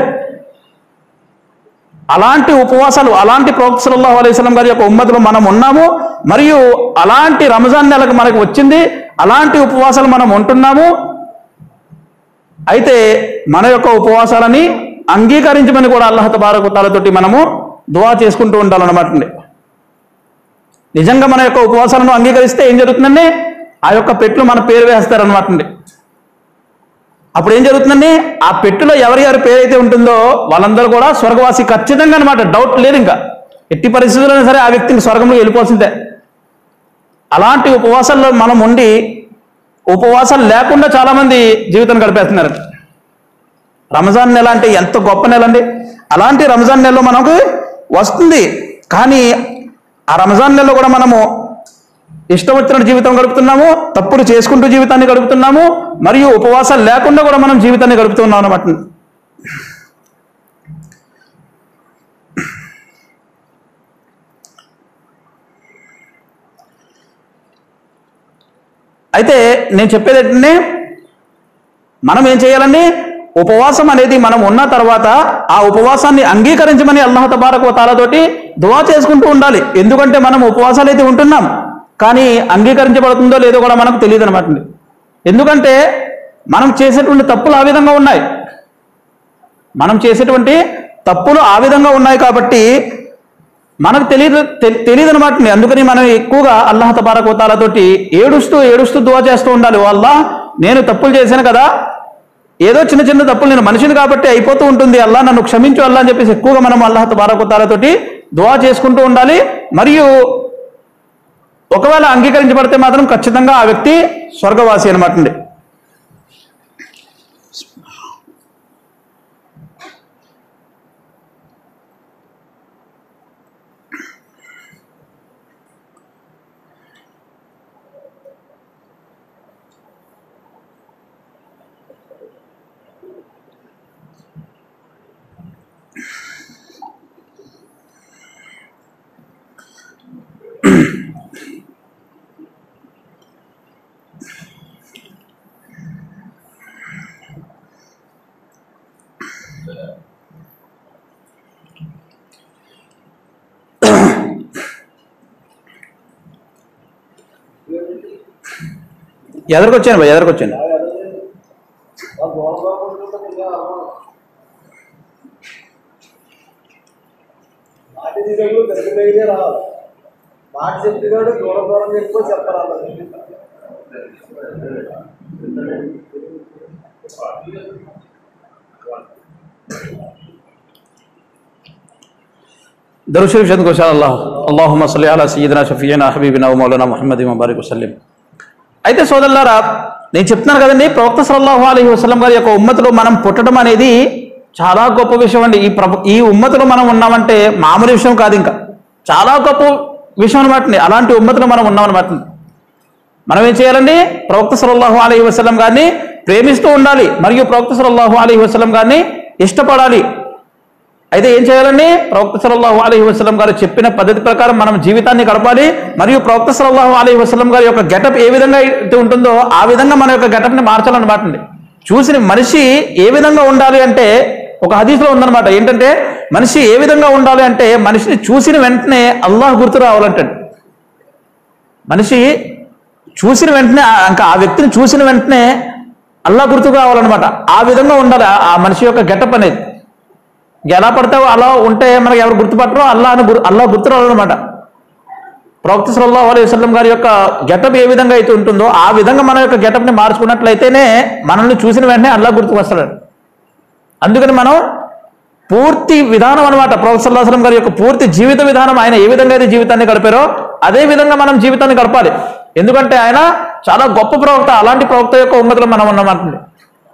అలాంటి ఉపవాసాలు అలాంటి ప్రవక్త సల్లల్లాహు అలైహి వసల్లం గారి యొక్క ఉమ్మతిలో మనం ఉన్నాము మరియు అలాంటి రంజాన్ నెలకు మనకు వచ్చింది అలాంటి ఉపవాసాలు మనం ఉంటున్నాము అయితే మన యొక్క ఉపవాసాలని అంగీకరించమని కూడా అల్లాహ్ తబారకు తోటి మనము దువా చేసుకుంటూ ఉండాలన్నమాట అండి నిజంగా మన యొక్క ఉపవాసాలను అంగీకరిస్తే ఏం జరుగుతుందండి ఆ యొక్క పెట్లు మన పేరు వేస్తారనమాట అండి అప్పుడు ఏం జరుగుతుందండి ఆ పెట్టులో ఎవరి ఎవరి పేరు అయితే ఉంటుందో వాళ్ళందరూ కూడా స్వర్గవాసి ఖచ్చితంగా అనమాట డౌట్ లేదు ఇంకా ఎట్టి పరిస్థితుల్లో సరే ఆ వ్యక్తిని స్వర్గంలో వెళ్ళిపోవాల్సిందే అలాంటి ఉపవాసాల్లో మనం ఉండి ఉపవాసాలు లేకుండా చాలా మంది జీవితం గడిపేస్తున్నారు రంజాన్ నెల అంటే ఎంత గొప్ప నెల అండి అలాంటి రంజాన్ నెలలో మనకు వస్తుంది కానీ ఆ రంజాన్ నెలలో కూడా మనము ఇష్టం వచ్చిన జీవితం గడుపుతున్నాము తప్పులు చేసుకుంటూ జీవితాన్ని గడుపుతున్నాము మరియు ఉపవాసాలు లేకుండా కూడా మనం జీవితాన్ని గడుపుతున్నాం అన్నమాట అయితే నేను చెప్పేది ఏంటంటే మనం ఏం చేయాలండి ఉపవాసం అనేది మనం ఉన్న తర్వాత ఆ ఉపవాసాన్ని అంగీకరించమని అల్లాహ్ తబారక్ తాలతోటి దువా చేసుకుంటూ ఉండాలి ఎందుకంటే మనం ఉపవాసాలు అయితే ఉంటున్నాం కానీ అంగీకరించబడుతుందో లేదో కూడా మనకు తెలియదు అనమాట ఎందుకంటే మనం చేసేటువంటి తప్పులు ఆ విధంగా ఉన్నాయి మనం చేసేటువంటి తప్పులు ఆ విధంగా ఉన్నాయి కాబట్టి మనకు తెలియదు తె- తెలియదు అనమాట అందుకని మనం ఎక్కువగా అల్లాహ్ తబారక్ తోటి ఏడుస్తూ ఏడుస్తూ దువా చేస్తూ ఉండాలి ఓ అల్లాహ్ నేను తప్పులు చేశాను కదా ఏదో చిన్న చిన్న తప్పులు నేను మనిషిని కాబట్టి అయిపోతూ ఉంటుంది అల్లా నన్ను క్షమించు అల్లా అని చెప్పేసి ఎక్కువగా మనం అల్లాహ్ తబారక్ తోటి దువా చేసుకుంటూ ఉండాలి మరియు ఒకవేళ అంగీకరించబడితే మాత్రం ఖచ్చితంగా ఆ వ్యక్తి స్వర్గవాసి అనమాట అండి ఎదరికొచ్చాను భయ్ ఎదరికొచ్చాను మాట దిగడు దగ్గర దగ్గరే రావాలి మాట చెప్తున్నాడు దూరం దూరం ఎక్కువ చెప్పాలి درود شریف چند کو شاء اللہ اللهم صل علی سیدنا షఫీనా హబీబినా మౌలానా ముహమ్మద్ ముబారక్ వసల్లిం అయితే సోదరులారా నేను చెప్తున్నాను కదండి ప్రవక్త సల్లల్లాహు అలైహి వసల్లం గారి యొక్క ఉమ్మతిలో మనం పుట్టడం అనేది చాలా గొప్ప విషయం అండి ఈ ప్రభు ఈ ఉమ్మతిలో మనం ఉన్నామంటే మామూలు విషయం కాదు ఇంకా చాలా గొప్ప విషయం అనమాట అలాంటి ఉమ్మతిలో మనం ఉన్నామన్నమాట మనం ఏం చేయాలండి ప్రవక్త సల్లల్లాహు అలైహి వసల్లం గారిని ప్రేమిస్తూ ఉండాలి మరియు ప్రవక్త సల్లల్లాహు అలైహి వసల్లం గారిని ఇష్టపడాలి అయితే ఏం చేయాలండి ప్రవక్త సల్లల్లాహు అలైహి వసల్లం గారు చెప్పిన పద్ధతి ప్రకారం మనం జీవితాన్ని గడపాలి మరియు ప్రవక్త సల్లల్లాహు అలైహి వసల్లం గారి యొక్క గెటప్ ఏ విధంగా అయితే ఉంటుందో ఆ విధంగా మన యొక్క గెటప్ని మార్చాలన్నమాట అండి చూసిన మనిషి ఏ విధంగా ఉండాలి అంటే ఒక హదీస్లో ఉందన్నమాట ఏంటంటే మనిషి ఏ విధంగా ఉండాలి అంటే మనిషిని చూసిన వెంటనే అల్లాహ్ గుర్తు రావాలంటాడు మనిషి చూసిన వెంటనే ఆ- ఇంకా ఆ వ్యక్తిని చూసిన వెంటనే అల్లా గుర్తు కావాలన్నమాట ఆ విధంగా ఉండాలి ఆ- ఆ మనిషి యొక్క గెటప్ అనేది ఎలా పడతావో అలా ఉంటే మనకి ఎవరు గుర్తుపట్టరో అల్లా అని గుర్ అల్లా గుర్తు రావాలన్నమాట ప్రవక్త సల్లల్లాహు అలైహి వసల్లం గారి యొక్క గెటప్ ఏ విధంగా అయితే ఉంటుందో ఆ విధంగా మన యొక్క గెటప్ని మార్చుకున్నట్లయితేనే మనల్ని చూసిన వెంటనే అల్లా గుర్తుకు వస్తాడు అందుకని మనం పూర్తి విధానం అనమాట ప్రవక్త సల్లల్లాహు అలైహి వసల్లం గారి యొక్క పూర్తి జీవిత విధానం ఆయన ఏ విధంగా అయితే జీవితాన్ని గడిపారో అదే విధంగా మనం జీవితాన్ని గడపాలి ఎందుకంటే ఆయన చాలా గొప్ప ప్రవక్త అలాంటి ప్రవక్త యొక్క ఉన్నతిలో మనం ఉన్నామంటుంది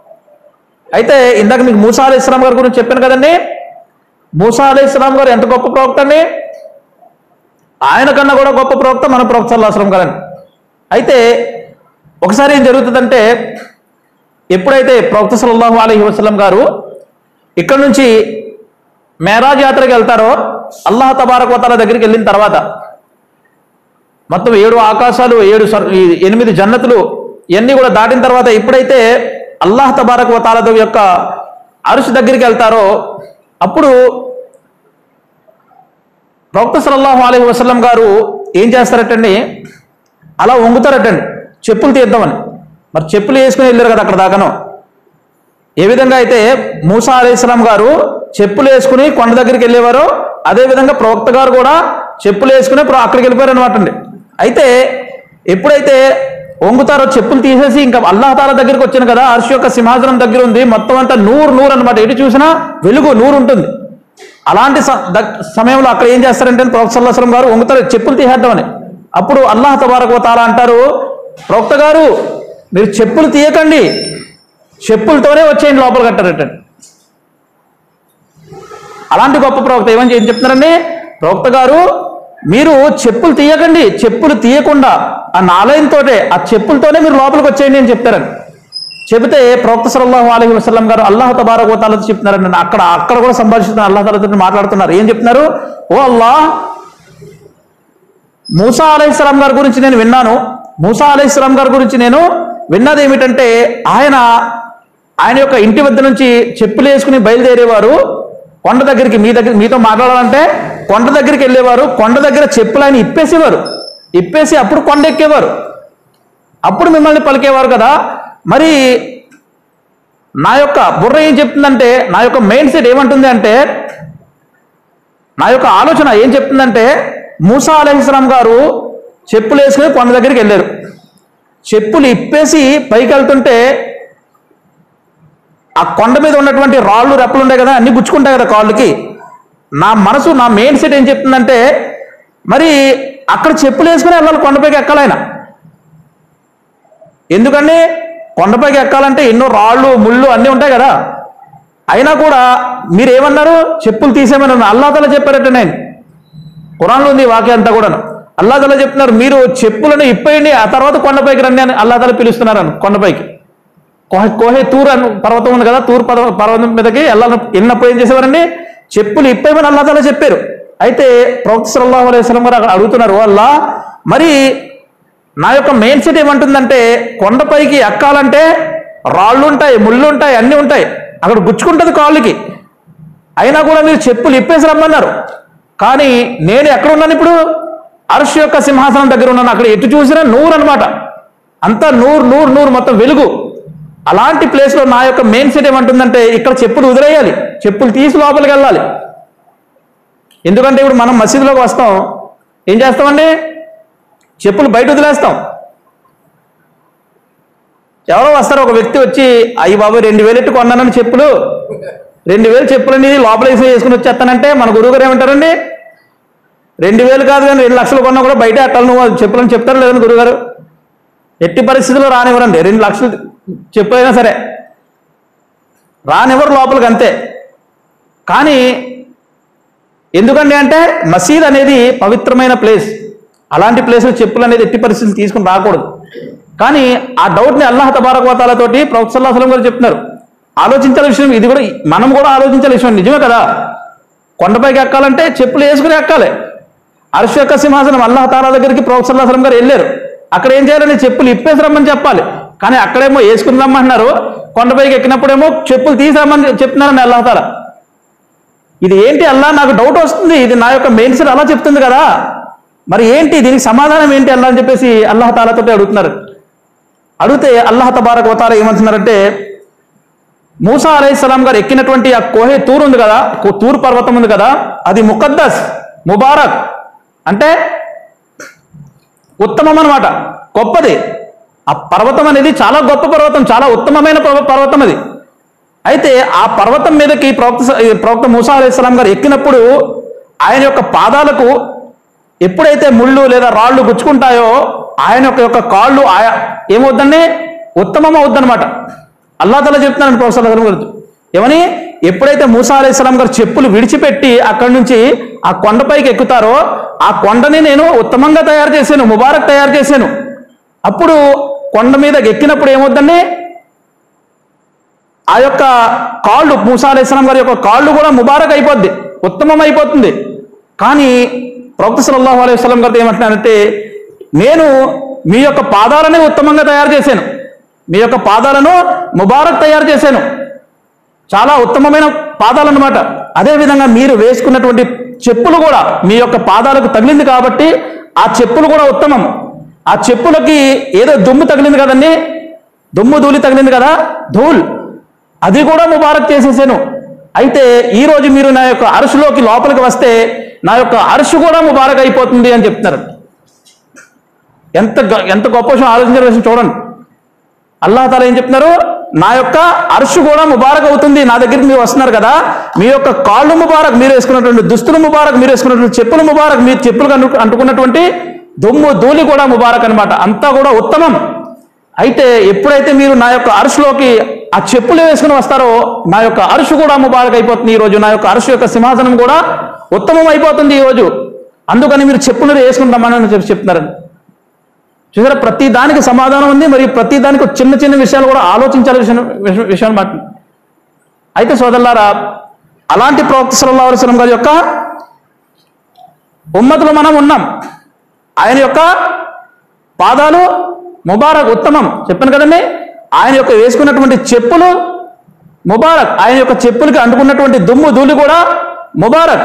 అయితే ఇందాక మీకు మూసా అలీ ఇస్లాం గారి గురించి చెప్పాను కదండి మూసా అలీ ఇస్లాం గారు ఎంత గొప్ప ప్రవక్త అండి ఆయన కన్నా కూడా గొప్ప ప్రవక్త మన ప్రవక్త సల్లాహం గారని అయితే ఒకసారి ఏం జరుగుతుందంటే ఎప్పుడైతే ప్రవక్త సల్లల్లాహు అలైహి వసల్లం గారు ఇక్కడ నుంచి మేరాజ్ యాత్రకి వెళ్తారో అల్లాహ్ తబారక్ వతాల దగ్గరికి వెళ్ళిన తర్వాత మొత్తం ఏడు ఆకాశాలు ఏడు స్వర్- ఈ ఎనిమిది జన్నతులు ఇవన్నీ కూడా దాటిన తర్వాత ఎప్పుడైతే అల్లాహ్ తబారక్ వతాల యొక్క అరుష్ దగ్గరికి వెళ్తారో అప్పుడు ప్రవక్త సల్లల్లాహు అలైహి వసల్లం గారు ఏం చేస్తారటండి అలా వంగుతారటండి చెప్పులు తీద్దామని మరి చెప్పులు వేసుకుని వెళ్ళారు కదా అక్కడ దాకాను ఏ విధంగా అయితే మూసా అలీస్లాం గారు చెప్పులు వేసుకుని కొండ దగ్గరికి వెళ్ళేవారో అదే విధంగా ప్రవక్త గారు కూడా చెప్పులు వేసుకుని ప్ర- అక్కడికి వెళ్ళిపోయారు అనమాట అండి అయితే ఎప్పుడైతే వంగుతారో చెప్పులు తీసేసి ఇంకా అల్లాహ్ తాలా దగ్గరికి వచ్చాను కదా అర్ష్ యొక్క సింహాసనం దగ్గర ఉంది మొత్తం అంతా నూరు నూరు అనమాట ఎటు చూసినా వెలుగు నూరు ఉంటుంది అలాంటి స- దగ్- సమయంలో అక్కడ ఏం చేస్తారంటే ప్రవక్త సల్లాహం గారు వంగుతారు చెప్పులు తీసేద్దామని అప్పుడు అల్లాహ్ తబారక తాలా అంటారు ప్రవక్త గారు మీరు చెప్పులు తీయకండి చెప్పులతోనే వచ్చేయండి లోపల కట్టారటండి అలాంటి గొప్ప ప్రవక్త ఏమని ఏం చెప్తున్నారండి ప్రవక్త గారు మీరు చెప్పులు తీయకండి చెప్పులు తీయకుండా ఆ నాలయంతోటే ఆ చెప్పులతోనే మీరు లోపలికి వచ్చేయండి అని చెప్తారండి చెబితే ప్రవక్త సల్లల్లాహు అలైహి వసల్లం గారు అల్లాహ్ తబారక్ తాలతో చెప్తున్నారండి అక్కడ అక్కడ కూడా సంభాషిస్తున్నారు అల్లాహ్ తాలతో మాట్లాడుతున్నారు ఏం చెప్తున్నారు ఓ అల్లాహ్ మూసా అలైహిస్సలాం గారి గురించి నేను విన్నాను మూసా అలైహిస్సలాం గారి గురించి నేను విన్నది ఏమిటంటే ఆయన ఆయన యొక్క ఇంటి వద్ద నుంచి చెప్పులు వేసుకుని బయలుదేరేవారు కొండ దగ్గరికి మీ దగ్గర మీతో మాట్లాడాలంటే కొండ దగ్గరికి వెళ్ళేవారు కొండ దగ్గర చెప్పులు ఆయన ఇప్పేసేవారు ఇప్పేసి అప్పుడు కొండ ఎక్కేవారు అప్పుడు మిమ్మల్ని పలికేవారు కదా మరి నా యొక్క బుర్ర ఏం చెప్తుందంటే నా యొక్క మైండ్ సెట్ ఏమంటుంది అంటే నా యొక్క ఆలోచన ఏం చెప్తుందంటే మూసా అలహిస్లాం గారు చెప్పులు వేసుకుని కొండ దగ్గరికి వెళ్ళారు చెప్పులు ఇప్పేసి పైకి వెళ్తుంటే ఆ కొండ మీద ఉన్నటువంటి రాళ్ళు రెప్పలు ఉంటాయి కదా అన్ని గుచ్చుకుంటాయి కదా కాళ్ళకి నా మనసు నా మెయిన్ సెట్ ఏం చెప్తుందంటే మరి అక్కడ చెప్పులు వేసుకుని వెళ్ళాలి కొండపైకి ఎక్కాలైనా ఎందుకండి కొండపైకి ఎక్కాలంటే ఎన్నో రాళ్ళు ముళ్ళు అన్నీ ఉంటాయి కదా అయినా కూడా మీరు ఏమన్నారు చెప్పులు తీసేమని అల్లాతల చెప్పారట నేను ఖురాన్లో ఉంది ఈ వాక్యం అంతా కూడాను అల్లాతల చెప్తున్నారు మీరు చెప్పులను ఇప్పేయండి ఆ తర్వాత కొండపైకి రండి అని అల్లాతల పిలుస్తున్నారు అని కొండపైకి కోహే కోహే తూర్ అని పర్వతం ఉంది కదా తూర్ పర్వ పర్వతం మీదకి వెళ్ళాలని వెళ్ళినప్పుడు ఏం చేసేవారండి చెప్పులు ఇప్పేమని అల్లాతల చెప్పారు అయితే ప్రవక్త సల్లల్లాహు అలైహి వసల్లం గారు అక్కడ అడుగుతున్నారు వల్ల మరి నా యొక్క మెయిన్ సెట్ ఏమంటుందంటే కొండపైకి ఎక్కాలంటే రాళ్ళు ఉంటాయి ముళ్ళు ఉంటాయి అన్నీ ఉంటాయి అక్కడ గుచ్చుకుంటుంది కాళ్ళకి అయినా కూడా మీరు చెప్పులు ఇప్పేసి రమ్మన్నారు కానీ నేను ఎక్కడ ఉన్నాను ఇప్పుడు అర్ష్ యొక్క సింహాసనం దగ్గర ఉన్నాను అక్కడ ఎటు చూసినా నూరు అనమాట అంతా నూరు నూరు నూరు మొత్తం వెలుగు అలాంటి ప్లేస్లో నా యొక్క మెయిన్ సెట్ ఏమంటుందంటే ఇక్కడ చెప్పులు వదిలేయాలి చెప్పులు తీసి లోపలికి వెళ్ళాలి ఎందుకంటే ఇప్పుడు మనం మసీదులోకి వస్తాం ఏం చేస్తామండి చెప్పులు బయట వదిలేస్తాం ఎవరో వస్తారు ఒక వ్యక్తి వచ్చి అయ్యి బాబు రెండు వేలు ఎట్టు కొన్నానని చెప్పులు రెండు వేలు చెప్పులని లోపల వేసి వేసుకుని వచ్చేస్తానంటే మన గురువు గారు ఏమంటారండి రెండు వేలు కాదు కానీ రెండు లక్షలు కొన్నా కూడా బయట అట్టాలి నువ్వు అది చెప్పులని చెప్తారు లేదని గురుగారు ఎట్టి పరిస్థితుల్లో రానివ్వరండి రెండు లక్షలు చెప్పులైనా సరే రానివ్వరు లోపలికి అంతే కానీ ఎందుకండి అంటే మసీద్ అనేది పవిత్రమైన ప్లేస్ అలాంటి ప్లేస్లో చెప్పులు అనేది ఎట్టి పరిస్థితులు తీసుకుని రాకూడదు కానీ ఆ డౌట్ని అల్లాహ్ తబారకవతాలతోటి ప్రవక్త సల్లాహ్ సలం గారు చెప్తున్నారు ఆలోచించాల విషయం ఇది కూడా మనం కూడా ఆలోచించాల విషయం నిజమే కదా కొండపైకి ఎక్కాలంటే చెప్పులు వేసుకుని ఎక్కాలి అర్ష యొక్క సింహాసనం అల్లాహ్ తాలా దగ్గరికి ప్రవక్త సల్లాహ్ సలం గారు వెళ్ళారు అక్కడ ఏం చేయాలని చెప్పులు ఇప్పేసి రమ్మని చెప్పాలి కానీ అక్కడేమో వేసుకుని రమ్మంటున్నారు కొండపైకి ఎక్కినప్పుడేమో చెప్పులు తీసి రమ్మని చెప్తున్నారని అల్లాహ్ తాలా ఇది ఏంటి అల్లా నాకు డౌట్ వస్తుంది ఇది నా యొక్క మెయిన్ సెట్ అలా చెప్తుంది కదా మరి ఏంటి దీనికి సమాధానం ఏంటి అల్లా అని చెప్పేసి అల్లాహ్ తాలాతో అడుగుతున్నారు అడిగితే అల్లాహ్ తబారక్ వతాల ఏమంటున్నారంటే మూసా అలైహిస్సలాం గారు ఎక్కినటువంటి ఆ కోహే తూర్ ఉంది కదా కో- తూర్ పర్వతం ఉంది కదా అది ముకద్దస్ ముబారక్ అంటే ఉత్తమం అన్నమాట గొప్పది ఆ పర్వతం అనేది చాలా గొప్ప పర్వతం చాలా ఉత్తమమైన పర్వ- పర్వతం అది అయితే ఆ పర్వతం మీదకి ప్రవక్త స- ఈ ప్రవక్త మూసా అలైహిస్సలాం గారు ఎక్కినప్పుడు ఆయన యొక్క పాదాలకు ఎప్పుడైతే ముళ్ళు లేదా రాళ్ళు గుచ్చుకుంటాయో ఆయన యొక్క యొక్క కాళ్ళు ఆయా ఏమవుద్దండి ఉత్తమం అవుద్దనమాట అల్లా తల చెప్తున్నాను ప్రొఫెసర్ అసలం గారు ఏమని ఎప్పుడైతే మూసా అలైహిస్సలాం గారు చెప్పులు విడిచిపెట్టి అక్కడి నుంచి ఆ కొండపైకి ఎక్కుతారో ఆ కొండని నేను ఉత్తమంగా తయారు చేశాను ముబారక్ తయారు చేశాను అప్పుడు కొండ మీద ఎక్కినప్పుడు ఏమవుద్దండి ఆ యొక్క కాళ్ళు మూసా అలైహిస్సలాం గారి యొక్క కాళ్ళు కూడా ముబారక్ అయిపోద్ది ఉత్తమం అయిపోతుంది కానీ ప్రవక్త సల్లల్లాహు అలైహి వసల్లం గారితో ఏమంటున్నానంటే నేను మీ యొక్క పాదాలని ఉత్తమంగా తయారు చేశాను మీ యొక్క పాదాలను ముబారక్ తయారు చేశాను చాలా ఉత్తమమైన పాదాలు అన్నమాట అదేవిధంగా మీరు వేసుకున్నటువంటి చెప్పులు కూడా మీ యొక్క పాదాలకు తగిలింది కాబట్టి ఆ చెప్పులు కూడా ఉత్తమం ఆ చెప్పులకి ఏదో దుమ్ము తగిలింది కదండి దుమ్ము ధూళి తగిలింది కదా ధూల్ అది కూడా ముబారక్ చేసేసాను అయితే ఈ రోజు మీరు నా యొక్క అరుసులోకి లోపలికి వస్తే నా యొక్క అరుసు కూడా ముబారక్ అయిపోతుంది అని చెప్తున్నారు ఎంత గ- ఎంత గొప్ప విషయం ఆలోచించిన విషయం చూడండి అల్లాహ్ తాలా ఏం చెప్తున్నారు నా యొక్క అరుషు కూడా ముబారక్ అవుతుంది నా దగ్గరికి మీరు వస్తున్నారు కదా మీ యొక్క కాళ్ళు ముబారక్ మీరు వేసుకున్నటువంటి దుస్తులు ముబారక్ మీరు వేసుకున్నటువంటి చెప్పులు ముబారక్ మీరు చెప్పులు అంటు అంటుకున్నటువంటి దుమ్ము ధూళి కూడా ముబారక్ అన్నమాట అంతా కూడా ఉత్తమం అయితే ఎప్పుడైతే మీరు నా యొక్క అరుషులోకి ఆ చెప్పులు వేసుకుని వస్తారో నా యొక్క అరుషు కూడా ముబారక్ అయిపోతుంది ఈ రోజు నా యొక్క అరుషు యొక్క సింహాసనం కూడా ఉత్తమం అయిపోతుంది ఈ రోజు అందుకని మీరు చెప్పులు వేసుకుంటామని చెప్పి చెప్తున్నారండి చూసారా ప్రతి దానికి సమాధానం ఉంది మరియు ప్రతి దానికి చిన్న చిన్న విషయాలు కూడా ఆలోచించాలి విషయం విషయం- విషయం మాట అయితే సోదరులారా అలాంటి ప్రవక్త సల్లల్లాహు అలైహి వసల్లం గారి యొక్క ఉమ్మతులు మనం ఉన్నాం ఆయన యొక్క పాదాలు ముబారక్ ఉత్తమం చెప్పాను కదండి ఆయన యొక్క వేసుకున్నటువంటి చెప్పులు ముబారక్ ఆయన యొక్క చెప్పులకి అంటుకున్నటువంటి దుమ్ము ధూళి కూడా ముబారక్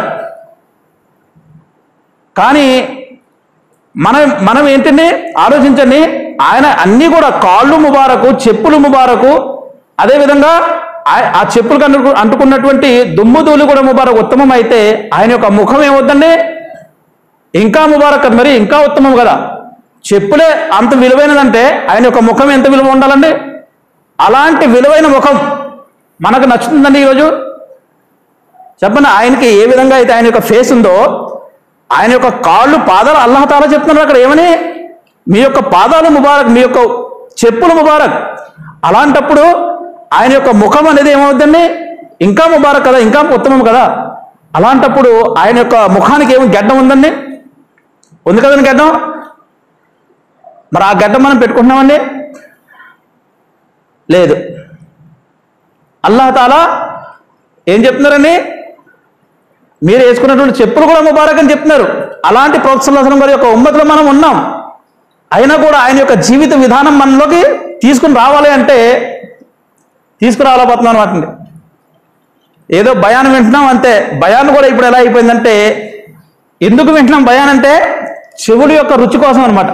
కానీ మనం మనం ఏంటండి ఆలోచించండి ఆయన అన్నీ కూడా కాళ్ళు ముబారకు చెప్పులు ముబారకు అదేవిధంగా ఆ- ఆ చెప్పులకు అంటు అంటుకున్నటువంటి దుమ్ము ధూళి కూడా ముబారక్ ఉత్తమం అయితే ఆయన యొక్క ముఖం ఏమవుద్దండి ఇంకా ముబారక్ కదా మరి ఇంకా ఉత్తమం కదా చెప్పులే అంత విలువైనదంటే ఆయన యొక్క ముఖం ఎంత విలువ ఉండాలండి అలాంటి విలువైన ముఖం మనకు నచ్చుతుందండి ఈరోజు చెప్పండి ఆయనకి ఏ విధంగా అయితే ఆయన యొక్క ఫేస్ ఉందో ఆయన యొక్క కాళ్ళు పాదాలు అల్లాహ్ తాలా చెప్తున్నారు అక్కడ ఏమని మీ యొక్క పాదాలు ముబారక్ మీ యొక్క చెప్పులు ముబారక్ అలాంటప్పుడు ఆయన యొక్క ముఖం అనేది ఏమవుద్దండి ఇంకా ముబారక్ కదా ఇంకా ఉత్తమం కదా అలాంటప్పుడు ఆయన యొక్క ముఖానికి ఏమి గడ్డం ఉందండి ఉంది కదండి గడ్డం మరి ఆ గడ్డం మనం పెట్టుకుంటున్నామండి లేదు అల్లాహ్ తాలా ఏం చెప్తున్నారండి మీరు వేసుకున్నటువంటి చెప్పులు కూడా ముబారక్ అని చెప్తున్నారు అలాంటి ప్రోత్సాహం గారి యొక్క ఉమ్మతిలో మనం ఉన్నాం అయినా కూడా ఆయన యొక్క జీవిత విధానం మనలోకి తీసుకుని రావాలి అంటే తీసుకురావాలపోతున్నాం అనమాట ఏదో భయాన్ని వింటున్నాం అంతే భయాన్ని కూడా ఇప్పుడు ఎలా అయిపోయిందంటే ఎందుకు వింటున్నాం భయాన్ అంటే చెవుల యొక్క రుచి కోసం అనమాట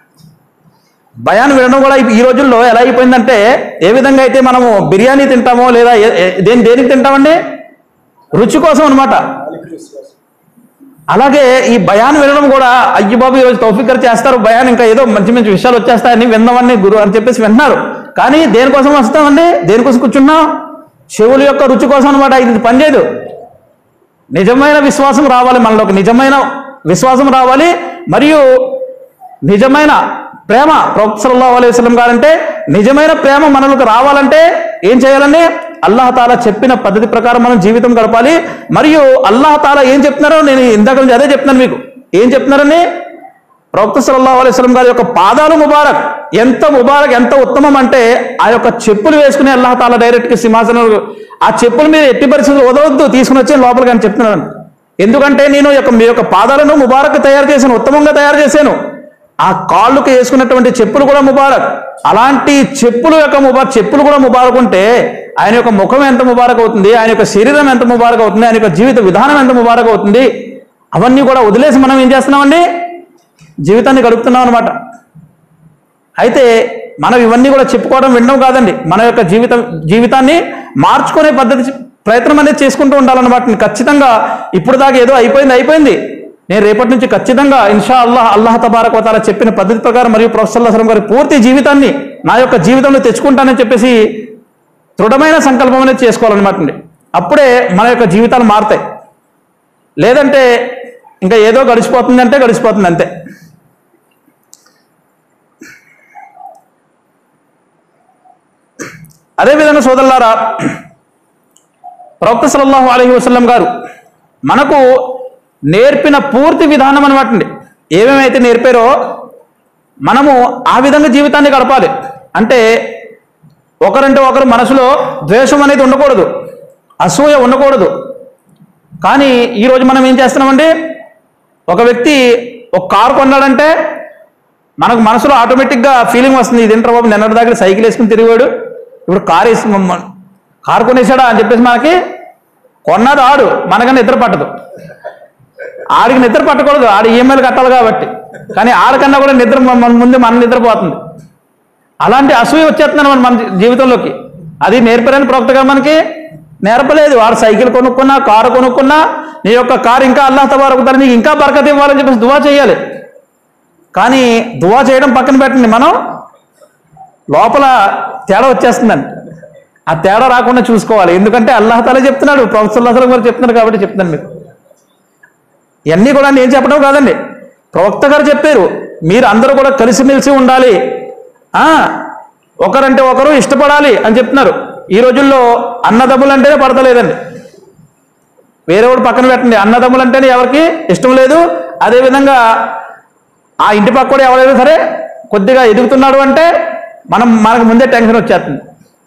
భయాన్ని వినడం కూడా ఈ రోజుల్లో ఎలా అయిపోయిందంటే ఏ విధంగా అయితే మనము బిర్యానీ తింటామో లేదా ఏ- ఏ- దేని దేనికి తింటామండి రుచి కోసం అనమాట నాలుగు విశ్వాసం అలాగే ఈ భయాన్ని వినడం కూడా అయ్యి బాబు ఈరోజు తౌఫిక్ గారు చేస్తారు భయాన్ని ఇంకా ఏదో మంచి మంచి విషయాలు వచ్చేస్తాయని విందామని గురు అని చెప్పేసి వింటున్నారు కానీ దేనికోసం వస్తామండి దేనికోసం కూర్చున్నాం చెవుల యొక్క రుచి కోసం అనమాట ఇది పనిచేయదు నిజమైన విశ్వాసం రావాలి మనలోకి నిజమైన విశ్వాసం రావాలి మరియు నిజమైన ప్రేమ ప్రవక్త సల్లల్లాహు అలైహి వసల్లం గారంటే నిజమైన ప్రేమ మనలోకి రావాలంటే ఏం చేయాలండి అల్లాహ్ తాలా చెప్పిన పద్ధతి ప్రకారం మనం జీవితం గడపాలి మరియు అల్లాహ్ తాలా ఏం చెప్తున్నారో నేను ఇందాక నుంచి అదే చెప్తున్నాను మీకు ఏం చెప్తున్నారని ప్రవక్త సల్లల్లాహు అలైహి వసల్లం గారి యొక్క పాదాలు ముబారక్ ఎంత ముబారక్ ఎంత ఉత్తమం అంటే ఆ యొక్క చెప్పులు వేసుకుని అల్లాహ్ తాలా డైరెక్ట్ కి సింహాసనం ఆ చెప్పులు మీద ఎట్టి పరిస్థితులు వదలవద్దు తీసుకుని వచ్చే లోపలికి అని చెప్తున్నాను ఎందుకంటే నేను యొక్క మీ యొక్క పాదాలను ముబారక్ తయారు చేశాను ఉత్తమంగా తయారు చేశాను ఆ కాళ్ళుకి వేసుకున్నటువంటి చెప్పులు కూడా ముబారక్ అలాంటి చెప్పులు యొక్క ముబారక్ చెప్పులు కూడా ముబారక్ ఉంటే ఆయన యొక్క ముఖం ఎంత ముబారక్ అవుతుంది ఆయన యొక్క శరీరం ఎంత ముబారక్ అవుతుంది ఆయన యొక్క జీవిత విధానం ఎంత ముబారక్ అవుతుంది అవన్నీ కూడా వదిలేసి మనం ఏం చేస్తున్నామండి జీవితాన్ని గడుపుతున్నాం అనమాట అయితే మనం ఇవన్నీ కూడా చెప్పుకోవడం వినడం కాదండి మన యొక్క జీవితం జీవితాన్ని మార్చుకునే పద్ధతి చే- ప్రయత్నం అనేది చేసుకుంటూ ఉండాలన్నమాట ఖచ్చితంగా ఇప్పుడు దాకా ఏదో అయిపోయింది అయిపోయింది నేను రేపటి నుంచి ఖచ్చితంగా ఇన్షా అల్లాహ్ అల్లాహ్ తబారక్ వతాల చెప్పిన పద్ధతి ప్రకారం మరియు ప్రొఫెసర్ అసలం గారి పూర్తి జీవితాన్ని నా యొక్క జీవితంలో తెచ్చుకుంటానని చెప్పేసి దృఢమైన సంకల్పం అనేది చేసుకోవాలన్నమాట అండి అప్పుడే మన యొక్క జీవితాలు మారుతాయి లేదంటే ఇంకా ఏదో గడిచిపోతుంది అంటే గడిచిపోతుంది అంతే అదేవిధంగా సోదరులారా ప్రవక్త సల్లల్లాహు అలైహి వసల్లం గారు మనకు నేర్పిన పూర్తి విధానం అనమాట అండి ఏమేమైతే నేర్పారో మనము ఆ విధంగా జీవితాన్ని గడపాలి అంటే ఒకరంటే ఒకరు మనసులో ద్వేషం అనేది ఉండకూడదు అసూయ ఉండకూడదు కానీ ఈరోజు మనం ఏం చేస్తున్నామండి ఒక వ్యక్తి ఒక కారు కొన్నాడంటే మనకు మనసులో ఆటోమేటిక్గా ఫీలింగ్ వస్తుంది ఇదేంట్రా బాబు నిన్నటి దగ్గర సైకిల్ వేసుకుని తిరిగాడు ఇప్పుడు కారు వేసి మమ్మ- కారు కొనేసాడా అని చెప్పేసి మనకి కొన్నది ఆడు మనకన్నా నిద్ర పట్టదు ఆడికి నిద్ర పట్టకూడదు ఆడు ఈఎంఐలు కట్టాలి కాబట్టి కానీ ఆడికన్నా కూడా నిద్ర మన మన ముందు మన నిద్రపోతుంది అలాంటి అసూయ వచ్చేస్తున్నాను మన మన జీవితంలోకి అది నేర్పరని ప్రవక్తగా మనకి నేర్పలేదు వాడు సైకిల్ కొనుక్కున్నా కారు కొనుక్కున్నా నీ యొక్క కారు ఇంకా అల్లాహ్ తబారకుతారు నీకు ఇంకా బరకత ఇవ్వాలని చెప్పేసి దువా చేయాలి కానీ దువా చేయడం పక్కన పెట్టండి మనం లోపల తేడా వచ్చేస్తుందండి ఆ తేడా రాకుండా చూసుకోవాలి ఎందుకంటే అల్లాహ్ తాలా చెప్తున్నాడు ప్రొఫెసర్ అసలు గారు చెప్తున్నారు కాబట్టి చెప్తున్నాను మీకు ఇవన్నీ కూడా నేను చెప్పడం కాదండి ప్రవక్త గారు చెప్పారు మీరు అందరూ కూడా కలిసిమెలిసి ఉండాలి ఆ ఒకరంటే ఒకరు ఇష్టపడాలి అని చెప్తున్నారు ఈ రోజుల్లో అన్నదమ్ములు అంటేనే పడతలేదండి వేరే వాడు పక్కన పెట్టండి అన్నదమ్ములు అంటేనే ఎవరికి ఇష్టం లేదు అదేవిధంగా ఆ ఇంటి పక్క కూడా ఎవరైనా సరే కొద్దిగా ఎదుగుతున్నాడు అంటే మనం మనకు ముందే టెన్షన్ వచ్చేస్తుంది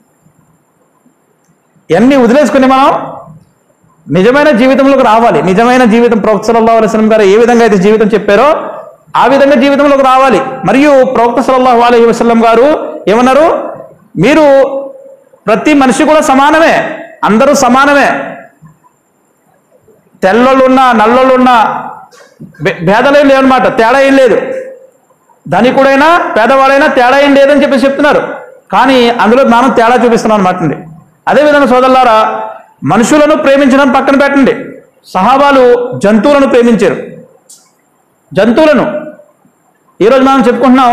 ఇవన్నీ వదిలేసుకుని మనం నిజమైన జీవితంలోకి రావాలి నిజమైన జీవితం ప్రవక్త సల్లల్లాహు అలైహి వసల్లం గారు ఏ విధంగా అయితే జీవితం చెప్పారో ఆ విధంగా జీవితంలోకి రావాలి మరియు ప్రవక్త సల్లల్లాహు అలైహి వసల్లం గారు ఏమన్నారు మీరు ప్రతి మనిషి కూడా సమానమే అందరూ సమానమే తెల్లోళ్ళున్నా నల్లోళ్ళున్నా భే- భేదాలేం లేవన్నమాట తేడా ఏం లేదు ధనికుడైనా పేదవాడైనా తేడా ఏం లేదని చెప్పేసి చెప్తున్నారు కానీ అందులో మనం తేడా చూపిస్తున్నాం అనమాట అండి అదేవిధంగా సోదరులారా మనుషులను ప్రేమించడం పక్కన పెట్టండి సహాబాలు జంతువులను ప్రేమించారు జంతువులను ఈరోజు మనం చెప్పుకుంటున్నాం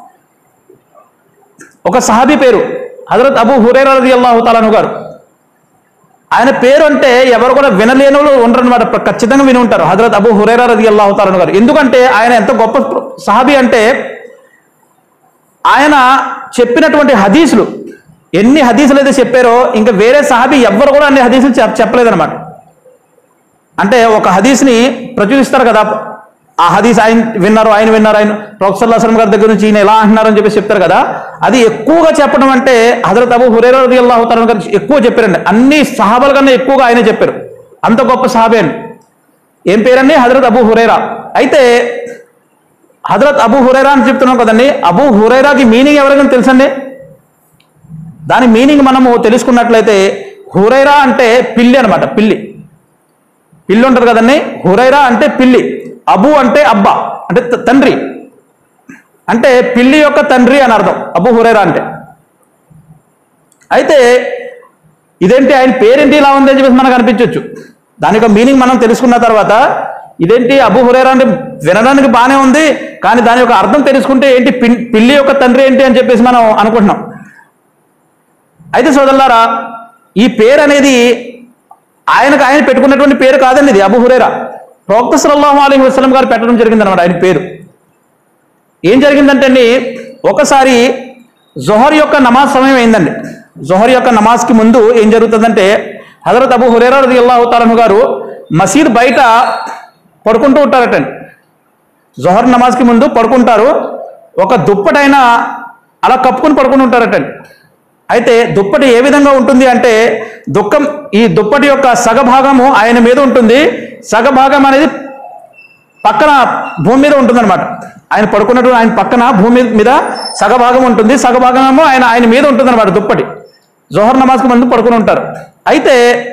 ఒక సహాబీ పేరు హజరత్ అబూ హురైరా రలియల్లాహు తాలాను గారు ఆయన పేరు అంటే ఎవరు కూడా వినలేని వాళ్ళు ఉండరన్నమాట ఖచ్చితంగా విని ఉంటారు హజరత్ అబూ హురైరా రది అల్లాహు తాలను గారు ఎందుకంటే ఆయన ఎంత గొప్ప సహాబీ అంటే ఆయన చెప్పినటువంటి హదీసులు ఎన్ని హదీసులు అయితే చెప్పారో ఇంకా వేరే సహాబీ ఎవ్వరు కూడా అన్ని హదీసులు చెప్ చెప్పలేదన్నమాట అంటే ఒక హదీస్ని ప్రచురిస్తారు కదా ఆ హదీస్ ఆయన విన్నారు ఆయన విన్నారు ఆయన ప్రొఫెసర్ గారి దగ్గర నుంచి ఈయన ఎలా అంటున్నారని చెప్పేసి చెప్తారు కదా అది ఎక్కువగా చెప్పడం అంటే హజరత్ అబు హురేరా అల్లాహు తాలా గారు ఎక్కువ చెప్పారండి అన్ని సహాబాల కన్నా ఎక్కువగా ఆయనే చెప్పారు అంత గొప్ప సహాబే అండి ఏం పేరండి హజరత్ అబు హురేరా అయితే హజరత్ అబు హురైరా అని చెప్తున్నాం కదండి అబు హురైరాకి మీనింగ్ ఎవరికైనా తెలుసండి దాని మీనింగ్ మనము తెలుసుకున్నట్లయితే హురైరా అంటే పిల్లి అనమాట పిల్లి పిల్లి ఉంటుంది కదండి హురైరా అంటే పిల్లి అబు అంటే అబ్బా అంటే త- తండ్రి అంటే పిల్లి యొక్క తండ్రి అని అర్థం అబు హురైరా అంటే అయితే ఇదేంటి ఆయన పేరేంటి ఇలా ఉంది అని చెప్పేసి మనకు అనిపించవచ్చు దాని యొక్క మీనింగ్ మనం తెలుసుకున్న తర్వాత ఇదేంటి అబు హురైరా అంటే వినడానికి బాగానే ఉంది కానీ దాని యొక్క అర్థం తెలుసుకుంటే ఏంటి పిన్- పిల్లి యొక్క తండ్రి ఏంటి అని చెప్పేసి మనం అనుకుంటున్నాం అయితే సోదరులారా ఈ పేరు అనేది ఆయనకు ఆయన పెట్టుకున్నటువంటి పేరు కాదండి ఇది అబు హురేరా ప్రవక్త సల్లల్లాహు అలైహి వసల్లం గారు పెట్టడం జరిగింది అనమాట ఆయన పేరు ఏం జరిగిందంటే అండి ఒకసారి జొహర్ యొక్క నమాజ్ సమయం అయిందండి జొహర్ యొక్క నమాజ్కి ముందు ఏం జరుగుతుందంటే హజరత్ అబు హురేరా రది అల్లాహు తాలను గారు మసీద్ బయట పడుకుంటూ ఉంటారటండి జొహర్ నమాజ్కి ముందు పడుకుంటారు ఒక దుప్పటైనా అలా కప్పుకొని పడుకుని ఉంటారటండి అయితే దుప్పటి ఏ విధంగా ఉంటుంది అంటే దుఃఖం ఈ దుప్పటి యొక్క సగభాగము ఆయన మీద ఉంటుంది సగభాగం అనేది పక్కన భూమి మీద ఉంటుందన్నమాట ఆయన పడుకున్నట్టు ఆయన పక్కన భూమి మీద సగభాగం ఉంటుంది సగభాగమేమో ఆయన ఆయన మీద ఉంటుందన్నమాట దుప్పటి జోహర్ నమాజ్కి ముందు పడుకుని ఉంటారు అయితే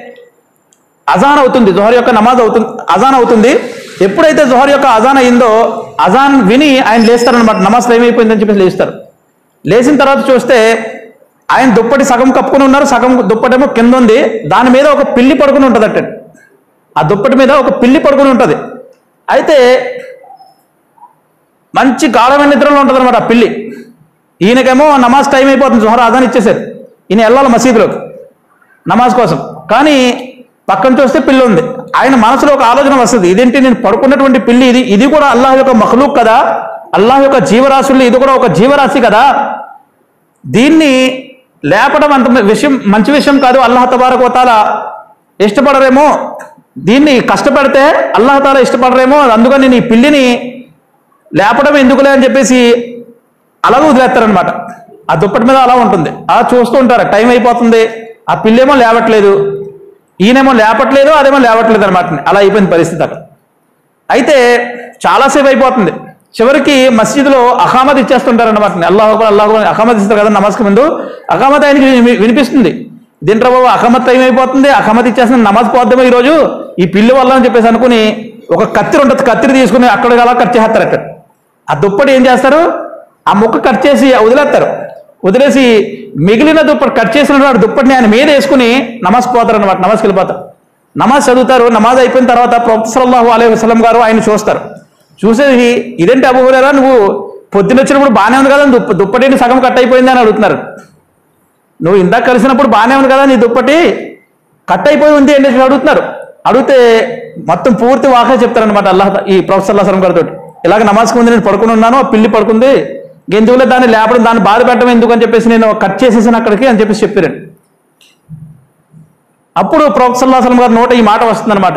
అజాన్ అవుతుంది జోహర్ యొక్క నమాజ్ అవుతుంది అజాన్ అవుతుంది ఎప్పుడైతే జోహర్ యొక్క అజాన్ అయిందో అజాన్ విని ఆయన లేస్తారనమాట నమాజ్ టైం అయిపోయిందని చెప్పేసి లేస్తారు లేచిన తర్వాత చూస్తే ఆయన దుప్పటి సగం కప్పుకొని ఉన్నారు సగం దుప్పటేమో కింద ఉంది దాని మీద ఒక పిల్లి పడుకుని ఉంటుంది ఆ దుప్పటి మీద ఒక పిల్లి పడుకుని ఉంటుంది అయితే మంచి గాఢమైన నిద్రలో ఉంటుంది అనమాట ఆ పిల్లి ఈయనకేమో నమాజ్ టైం అయిపోతుంది జుహర్ అదాన్ ఇచ్చేసారు ఈయన వెళ్ళాలి మసీదులోకి నమాజ్ కోసం కానీ పక్కన చూస్తే పిల్లి ఉంది ఆయన మనసులో ఒక ఆలోచన వస్తుంది ఇదేంటి నేను పడుకున్నటువంటి పిల్లి ఇది ఇది కూడా అల్లాహ్ యొక్క మఖలూక్ కదా అల్లాహ్ యొక్క జీవరాశుల్లో ఇది కూడా ఒక జీవరాశి కదా దీన్ని లేపడం అంత విషయం మంచి విషయం కాదు అల్లాహ్ తబారక్ వతాల ఇష్టపడరేమో దీన్ని కష్టపడితే అల్లాహ్ తాలా ఇష్టపడరేమో అందుకని నీ పిల్లిని లేపడం ఎందుకులే అని చెప్పేసి అలాగే వదిలేస్తారనమాట ఆ దుప్పటి మీద అలా ఉంటుంది అలా చూస్తూ ఉంటారు టైం అయిపోతుంది ఆ పిల్లేమో లేవట్లేదు ఈయనేమో లేపట్లేదు అదేమో లేవట్లేదు అనమాట అలా అయిపోయింది పరిస్థితి అక్కడ అయితే చాలాసేపు అయిపోతుంది చివరికి మసీదులో అహామద్ ఇచ్చేస్తుంటారన్నమాట అల్లాహ్ అక్బర్, అల్లాహ్ అక్బర్ అని అహామద్ ఇస్తారు కదా నమాజ్కి ముందు అహామద్ ఆయనకి విని- వినిపిస్తుంది దీంట్లో బాబు అహమద్ టైం అయిపోతుంది అహమద్ ఇచ్చేస్తుంది నమాజ్ పోద్దామో ఈరోజు ఈ పిల్లి వల్ల అని చెప్పేసి అనుకుని ఒక కత్తిరి ఉంటుంది కత్తిరి తీసుకుని అక్కడ అలా కట్ చేస్తారు అక్కడ ఆ దుప్పటి ఏం చేస్తారు ఆ ముక్క కట్ చేసి వదిలేస్తారు వదిలేసి మిగిలిన దుప్పటి కట్ చేసిన వాడు దుప్పటిని ఆయన మీద వేసుకుని నమాజ్ పోతారు అనమాట నమాజ్కి వెళ్ళిపోతారు నమాజ్ చదువుతారు నమాజ్ అయిపోయిన తర్వాత ప్రొఫెసర్ సల్లల్లాహు అలైహి వసల్లం గారు ఆయన చూస్తారు చూసేది ఇదేంటి అబూహురేరా నువ్వు పొద్దున వచ్చినప్పుడు బాగానే ఉంది కదా దుప్ప దుప్పటి సగం కట్ అయిపోయింది అని అడుగుతున్నారు నువ్వు ఇందాక కలిసినప్పుడు బాగానే ఉంది కదా నీ దుప్పటి కట్ అయిపోయి ఉంది అని చెప్పి అడుగుతున్నారు అడిగితే మొత్తం పూర్తి వాకే చెప్తారనమాట అల్లాహ్ ఈ ప్రొఫెసర్ అల్లాహం గారితో ఇలాగ నమాజ్కి ముందు నేను పడుకుని ఉన్నాను ఆ పిల్లి పడుకుంది ఎందుకులే దాన్ని లేపడం దాన్ని బాధ పెట్టడం ఎందుకు అని చెప్పేసి నేను కట్ చేసేసాను అక్కడికి అని చెప్పేసి చెప్పారండి అప్పుడు ప్రొఫెసర్ అల్లాహం గారి నోట ఈ మాట వస్తుందన్నమాట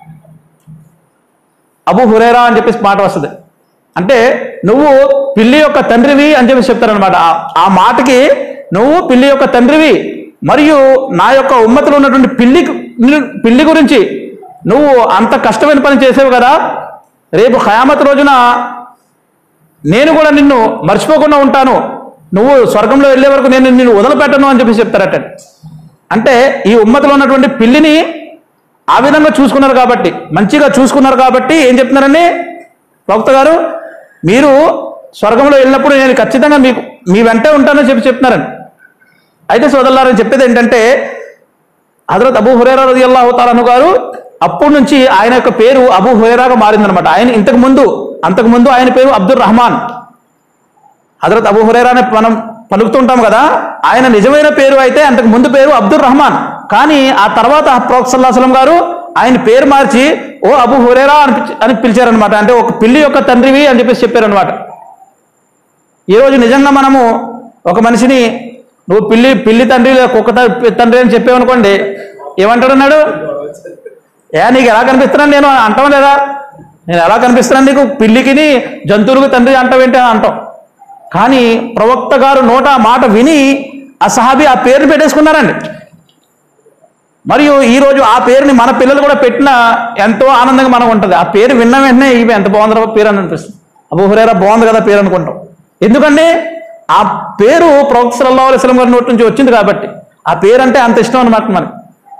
అబు హురేరా అని చెప్పేసి మాట వస్తుంది అంటే నువ్వు పిల్లి యొక్క తండ్రివి అని చెప్పేసి చెప్తారనమాట ఆ- ఆ మాటకి నువ్వు పిల్లి యొక్క తండ్రివి మరియు నా యొక్క ఉమ్మతిలో ఉన్నటువంటి పిల్లి పిల్లి గురించి నువ్వు అంత కష్టమైన పని చేసావు కదా రేపు ఖయామత్ రోజున నేను కూడా నిన్ను మర్చిపోకుండా ఉంటాను నువ్వు స్వర్గంలో వెళ్ళే వరకు నేను నిన్ను వదిలిపెట్టను అని చెప్పేసి చెప్తారట అంటే ఈ ఉమ్మతిలో ఉన్నటువంటి పిల్లిని ఆ విధంగా చూసుకున్నారు కాబట్టి మంచిగా చూసుకున్నారు కాబట్టి ఏం చెప్తున్నారండి ప్రవక్త గారు మీరు స్వర్గంలో వెళ్ళినప్పుడు నేను ఖచ్చితంగా మీకు మీ వెంటే ఉంటానని చెప్పి చెప్తున్నారండి అయితే సోదరులారని చెప్పేది ఏంటంటే హజరత్ అబూ హురేరా రది అల్లాహు తాలను గారు అప్పటి నుంచి ఆయన యొక్క పేరు అబూ హురేరాగా మారిందనమాట ఆయన ఇంతకు ముందు అంతకు ముందు ఆయన పేరు అబ్దుల్ రహమాన్ హజరత్ అబూ హురేరా అని మనం పలుకుతుంటాం కదా ఆయన నిజమైన పేరు అయితే అంతకు ముందు పేరు అబ్దుల్ రహమాన్ కానీ ఆ తర్వాత ప్రోక్సల్లాహం గారు ఆయన పేరు మార్చి ఓ అబు హురేరా అని పిలిచి- అని పిలిచారనమాట అంటే ఒక పిల్లి యొక్క తండ్రివి అని చెప్పేసి చెప్పారనమాట ఈరోజు నిజంగా మనము ఒక మనిషిని నువ్వు పిల్లి పిల్లి తండ్రి లేదా కుక్క త- తండ్రి అని చెప్పావనుకోండి ఏమంటాడు అన్నాడు ఏ నీకు ఎలా కనిపిస్తున్నాను నేను అంటాం లేదా నేను ఎలా కనిపిస్తున్నాను నీకు పిల్లికిని జంతువులకు తండ్రి అంటావేంటి అని అంటాం కానీ ప్రవక్త గారు నోట ఆ మాట విని ఆ సహాబీ ఆ పేరుని పెట్టేసుకున్నారండి మరియు ఈ రోజు ఆ పేరుని మన పిల్లలు కూడా పెట్టినా ఎంతో ఆనందంగా మనకు ఉంటుంది ఆ పేరు విన్న వెంటనే ఇవి ఎంత బాగుందో పేరు అని అనిపిస్తుంది అబూ హురేరా బాగుంది కదా పేరు అనుకుంటాం ఎందుకంటే ఆ పేరు ప్రవక్త సల్లల్లాహు అలైహి వసల్లం గారి నోటి నుంచి వచ్చింది కాబట్టి ఆ పేరు అంటే అంత ఇష్టం అనమాట మనకి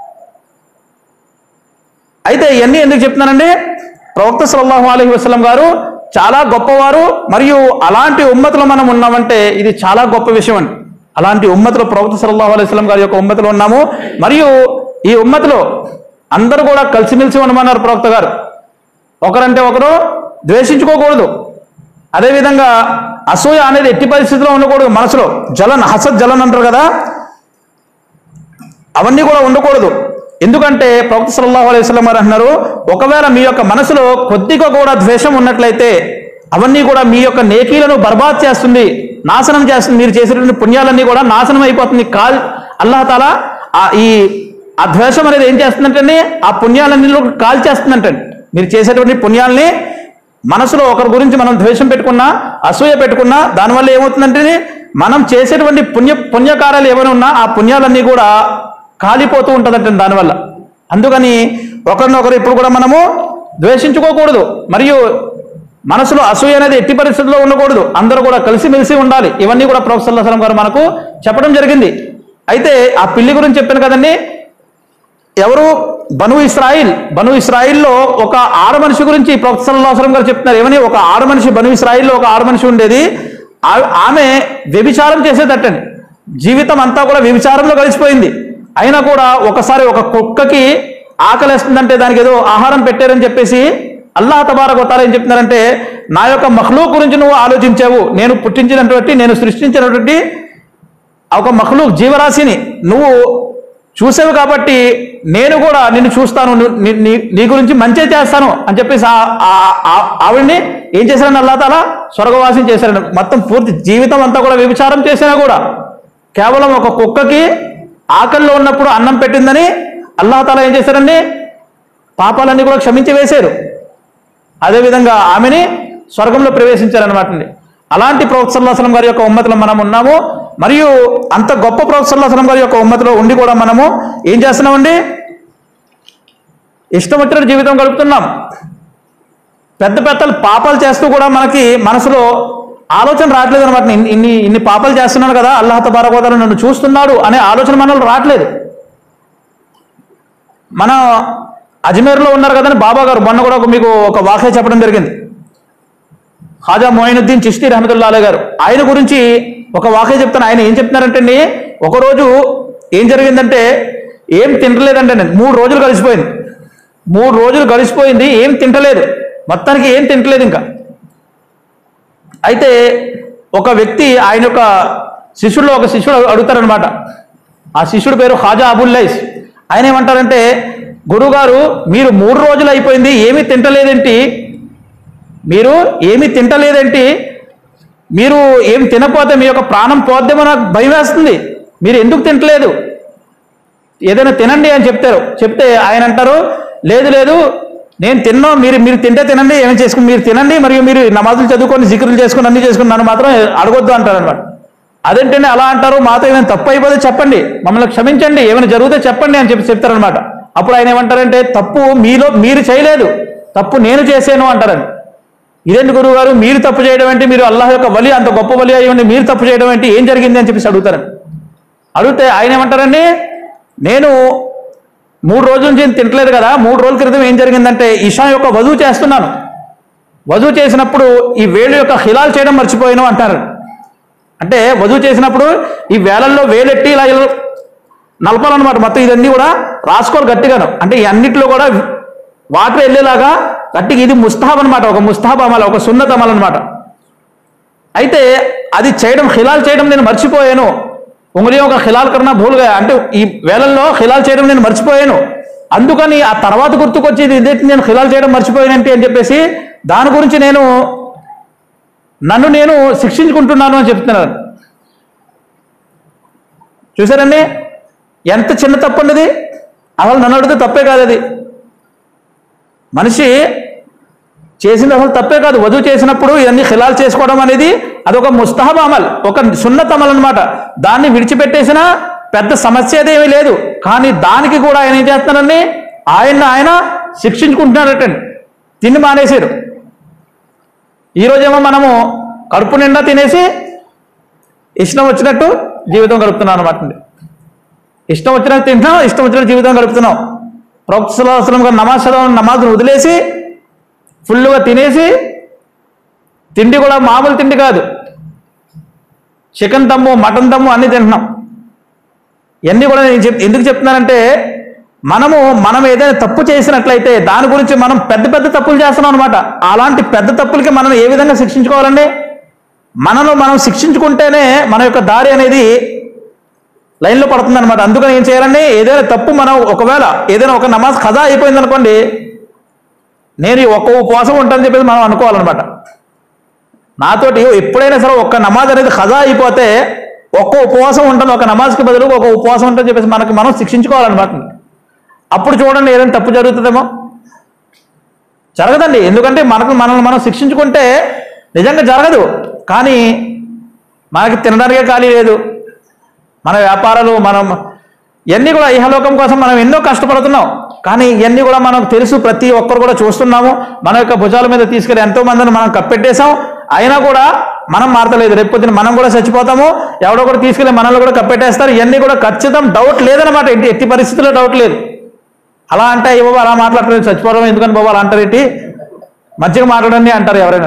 అయితే ఇవన్నీ ఎందుకు చెప్తున్నానండి ప్రవక్త సల్లల్లాహు అలైహి వసల్లం గారు చాలా గొప్పవారు మరియు అలాంటి ఉమ్మతిలో మనం ఉన్నామంటే ఇది చాలా గొప్ప విషయం అండి అలాంటి ఉమ్మతిలో ప్రవక్త సల్లల్లాహు అలైహి వసల్లం గారి యొక్క ఉమ్మతిలో ఉన్నాము మరియు ఈ ఉమ్మతిలో అందరూ కూడా కలిసిమెలిసి ఉండమన్నారు ప్రవక్త గారు ఒకరంటే ఒకరు ద్వేషించుకోకూడదు అదేవిధంగా అసూయ అనేది ఎట్టి పరిస్థితిలో ఉండకూడదు మనసులో జలన్ హసద్ జలన్ అంటారు కదా అవన్నీ కూడా ఉండకూడదు ఎందుకంటే ప్రవక్త సల్లల్లాహు అలైహి వసల్లం గారు అంటున్నారు ఒకవేళ మీ యొక్క మనసులో కొద్దిగా కూడా ద్వేషం ఉన్నట్లయితే అవన్నీ కూడా మీ యొక్క నేకీలను బర్బాద్ చేస్తుంది నాశనం చేస్తుంది మీరు చేసేటువంటి పుణ్యాలన్నీ కూడా నాశనం అయిపోతుంది కాల్ అల్లాహ్ తాలా ఆ ఈ ఆ ద్వేషం అనేది ఏం చేస్తుందంటే ఆ పుణ్యాలన్నీ కాల్ చేస్తుందంటే మీరు చేసేటువంటి పుణ్యాలని మనసులో ఒకరి గురించి మనం ద్వేషం పెట్టుకున్నా అసూయ పెట్టుకున్నా దానివల్ల ఏమవుతుందంటే మనం చేసేటువంటి పుణ్య పుణ్యకార్యాలు ఏమైనా ఉన్నా ఆ పుణ్యాలన్నీ కూడా కాలిపోతూ ఉంటుందంటే దానివల్ల అందుకని ఒకరినొకరు ఇప్పుడు కూడా మనము ద్వేషించుకోకూడదు మరియు మనసులో అసూయ అనేది ఎట్టి పరిస్థితుల్లో ఉండకూడదు అందరూ కూడా కలిసిమెలిసి ఉండాలి ఇవన్నీ కూడా ప్రొఫెసర్ సల్లాహం గారు మనకు చెప్పడం జరిగింది అయితే ఆ పిల్లి గురించి చెప్పాను కదండి ఎవరు బను ఇస్రాయిల్ బను ఇస్రాయిల్లో ఒక ఆడ మనిషి గురించి ప్రొఫెసర్ సల్లాహం గారు చెప్తున్నారు ఏమని ఒక ఆడ మనిషి బను ఇస్రాయిల్లో ఒక ఆడ మనిషి ఉండేది ఆ- ఆమె వ్యభిచారం చేసేదట్టండి జీవితం అంతా కూడా వ్యభిచారంలో కలిసిపోయింది అయినా కూడా ఒకసారి ఒక కుక్కకి ఆకలేస్తుందంటే దానికి ఏదో ఆహారం పెట్టారని చెప్పేసి అల్లాహ్ తబారక్ వతాల ఏం చెప్తున్నారంటే నా యొక్క మహ్లూక్ గురించి నువ్వు ఆలోచించావు నేను పుట్టించినటువంటి నేను సృష్టించినటువంటి ఆ ఒక మహ్లూక్ జీవరాశిని నువ్వు చూసావు కాబట్టి నేను కూడా నిన్ను చూస్తాను ను- నీ- నీ- నీ గురించి మంచి చేస్తాను అని చెప్పేసి ఆ- ఆ- ఆ- ఆవిడ్ని ఏం చేశారని అల్లా తాలా స్వర్గవాసం చేశారని మొత్తం పూర్తి జీవితం అంతా కూడా వ్యభిచారం చేసినా కూడా కేవలం ఒక కుక్కకి ఆకలిలో ఉన్నప్పుడు అన్నం పెట్టిందని అల్లాహతాలా ఏం చేశారండి పాపాలన్నీ కూడా క్షమించి వేశారు అదేవిధంగా ఆమెని స్వర్గంలో ప్రవేశించారనమాట అండి అలాంటి ప్రవక్త సల్లాహం గారి యొక్క ఉమ్మతిలో మనం ఉన్నాము మరియు అంత గొప్ప ప్రవక్త సల్లాహం గారి యొక్క ఉమ్మతిలో ఉండి కూడా మనము ఏం చేస్తున్నామండి ఇష్టం వచ్చిన జీవితం గడుపుతున్నాం పెద్ద పెద్ద పాపాలు చేస్తూ కూడా మనకి మనసులో ఆలోచన రావట్లేదు అనమాట ఇన్ని ఇన్ని ఇన్ని పాపాలు చేస్తున్నాను కదా అల్లాహ తబారకోదాలు నన్ను చూస్తున్నాడు అనే ఆలోచన మనలో రావట్లేదు మన అజ్మీర్లో ఉన్నారు కదండి బాబా గారు మొన్న కూడా ఒక మీకు ఒక వాక్య చెప్పడం జరిగింది ఖాజా మొయినుద్దీన్ చిష్తి రహమతుల్లా అలీ గారు ఆయన గురించి ఒక వాక్య చెప్తాను ఆయన ఏం చెప్తున్నారంటే అండి ఒకరోజు ఏం జరిగిందంటే ఏం తింటలేదంటే నేను మూడు రోజులు కలిసిపోయింది మూడు రోజులు గడిచిపోయింది ఏం తింటలేదు మొత్తానికి ఏం తింటలేదు ఇంకా అయితే ఒక వ్యక్తి ఆయన యొక్క శిష్యుల్లో ఒక శిష్యుడు అడుగుతారనమాట ఆ శిష్యుడి పేరు ఖాజా అబుల్లైస్ ఆయన ఏమంటారంటే గురుగారు మీరు మూడు రోజులు అయిపోయింది ఏమీ తింటలేదేంటి మీరు ఏమీ తింటలేదేంటి మీరు ఏం తినపోతే మీ యొక్క ప్రాణం పోద్దేమో నాకు భయం వేస్తుంది మీరు ఎందుకు తింటలేదు ఏదైనా తినండి అని చెప్తారు చెప్తే ఆయన అంటారు లేదు లేదు నేను తిన్నా మీరు మీరు తింటే తినండి ఏమైనా చేసుకుని మీరు తినండి మరియు మీరు నమాజులు చదువుకొని జిక్రులు చేసుకుని అన్ని చేసుకుని నన్ను మాత్రం అడగొద్దు అంటారు అనమాట అదేంటండి అలా అంటారు మాతో ఏమైనా తప్పు అయిపోతే చెప్పండి మమ్మల్ని క్షమించండి ఏమైనా జరిగితే చెప్పండి అని చెప్పి చెప్తారనమాట అప్పుడు ఆయన ఏమంటారంటే తప్పు మీలో మీరు చేయలేదు తప్పు నేను చేశాను అంటారండి ఇదేంటి గురువు గారు మీరు తప్పు చేయడం ఏంటి మీరు అల్లాహ్ యొక్క వలి అంత గొప్ప వలి అయ్యండి మీరు తప్పు చేయడం ఏంటి ఏం జరిగింది అని చెప్పేసి అడుగుతారండి అడిగితే ఆయన ఏమంటారండి నేను మూడు రోజుల నుంచి ఏం తింటలేదు కదా మూడు రోజుల క్రితం ఏం జరిగిందంటే ఇషా యొక్క వధువు చేస్తున్నాను వధువు చేసినప్పుడు ఈ వేలు యొక్క హిలాల్ చేయడం మర్చిపోయాను అంటారు అంటే వధువు చేసినప్పుడు ఈ వేలల్లో వేలెట్టి ఇలా ఇలా నలపాలన్నమాట మొత్తం ఇదన్నీ కూడా రాసుకోవాలి గట్టిగాను అంటే ఈ అన్నిట్లో కూడా వాటర్ వెళ్ళేలాగా గట్టిగా ఇది ముస్తాబ్ అనమాట ఒక ముస్తాబ్ అమల ఒక సున్నత్ అమల్ అనమాట అయితే అది చేయడం ఖిలాల్ చేయడం నేను మర్చిపోయాను ఉంగలి ఒక ఖిలాల్ కన్నా భూలుగా అంటే ఈ వేళల్లో ఖిలాల్ చేయడం నేను మర్చిపోయాను అందుకని ఆ తర్వాత గుర్తుకొచ్చి ఇది ఇదేంటి నేను ఖిలాల్ చేయడం మర్చిపోయానంటే అని చెప్పేసి దాని గురించి నేను నన్ను నేను శిక్షించుకుంటున్నాను అని చెప్తున్నాను చూసారండి ఎంత చిన్న తప్పు అండి ఇది అసలు నన్ను అడిగితే తప్పే కాదు అది మనిషి చేసింది అసలు తప్పే కాదు వధువు చేసినప్పుడు ఇవన్నీ ఖిలాల్ చేసుకోవడం అనేది అదొక ముస్తహబ్ అమల్ ఒక సున్నత్ అమల్ అనమాట దాన్ని విడిచిపెట్టేసిన పెద్ద సమస్య ఏమీ లేదు కానీ దానికి కూడా ఆయన ఏం చేస్తున్నారండి ఆయన ఆయన శిక్షించుకుంటున్నారటండి తిని మానేశారు ఈరోజేమో మనము కడుపు నిండా తినేసి ఇష్టం వచ్చినట్టు జీవితం గడుపుతున్నాం అనమాట అండి ఇష్టం వచ్చినట్టు తింటున్నాం ఇష్టం వచ్చినట్టు జీవితం గడుపుతున్నాం ప్రవక్త సల్లల్లాహు అలైహి వసల్లం గారు నమాజ్ చదవడం నమాజ్ను వదిలేసి ఫుల్గా తినేసి తిండి కూడా మామూలు తిండి కాదు చికెన్ దమ్ము మటన్ దమ్ము అన్ని తింటున్నాం ఇవన్నీ కూడా నేను చెప్ ఎందుకు చెప్తున్నానంటే మనము మనం ఏదైనా తప్పు చేసినట్లయితే దాని గురించి మనం పెద్ద పెద్ద తప్పులు చేస్తున్నాం అనమాట అలాంటి పెద్ద తప్పులకి మనం ఏ విధంగా శిక్షించుకోవాలండి మనలో మనం శిక్షించుకుంటేనే మన యొక్క దారి అనేది లైన్లో పడుతుంది అనమాట అందుకని ఏం చేయాలండి ఏదైనా తప్పు మనం ఒకవేళ ఏదైనా ఒక నమాజ్ ఖజా అయిపోయింది అనుకోండి నేను ఈ ఒక్క ఉపవాసం ఉంటానని చెప్పేసి మనం అనుకోవాలన్నమాట నాతోటి ఎప్పుడైనా సరే ఒక్క నమాజ్ అనేది ఖజా అయిపోతే ఒక్క ఉపవాసం ఉంటాను ఒక నమాజ్కి బదులు ఒక ఉపవాసం ఉంటుందని చెప్పేసి మనకి మనం శిక్షించుకోవాలన్నమాట అప్పుడు చూడండి ఏదైనా తప్పు జరుగుతుందేమో జరగదండి ఎందుకంటే మనకు మనల్ని మనం శిక్షించుకుంటే నిజంగా జరగదు కానీ మనకి తినడానికే ఖాళీ లేదు మన వ్యాపారాలు మనం ఇవన్నీ కూడా ఇహలోకం కోసం మనం ఎన్నో కష్టపడుతున్నాం కానీ ఇవన్నీ కూడా మనకు తెలుసు ప్రతి ఒక్కరు కూడా చూస్తున్నాము మన యొక్క భుజాల మీద తీసుకెళ్ళి ఎంతో మందిని మనం కప్పెట్టేశాం అయినా కూడా మనం మారతలేదు రేపు పొద్దున మనం కూడా చచ్చిపోతాము ఎవడో కూడా తీసుకెళ్ళి మనల్ని కూడా కప్పెట్టేస్తారు ఇవన్నీ కూడా ఖచ్చితం డౌట్ లేదనమాట ఎట్టి ఎట్టి పరిస్థితుల్లో డౌట్ లేదు అలా అంటే అయ్యో బాబు అలా మాట్లాడలేదు చచ్చిపోవడం ఎందుకని బాబు అలా అంటారు ఏంటి మంచిగా మాట్లాడండి అంటారు ఎవరైనా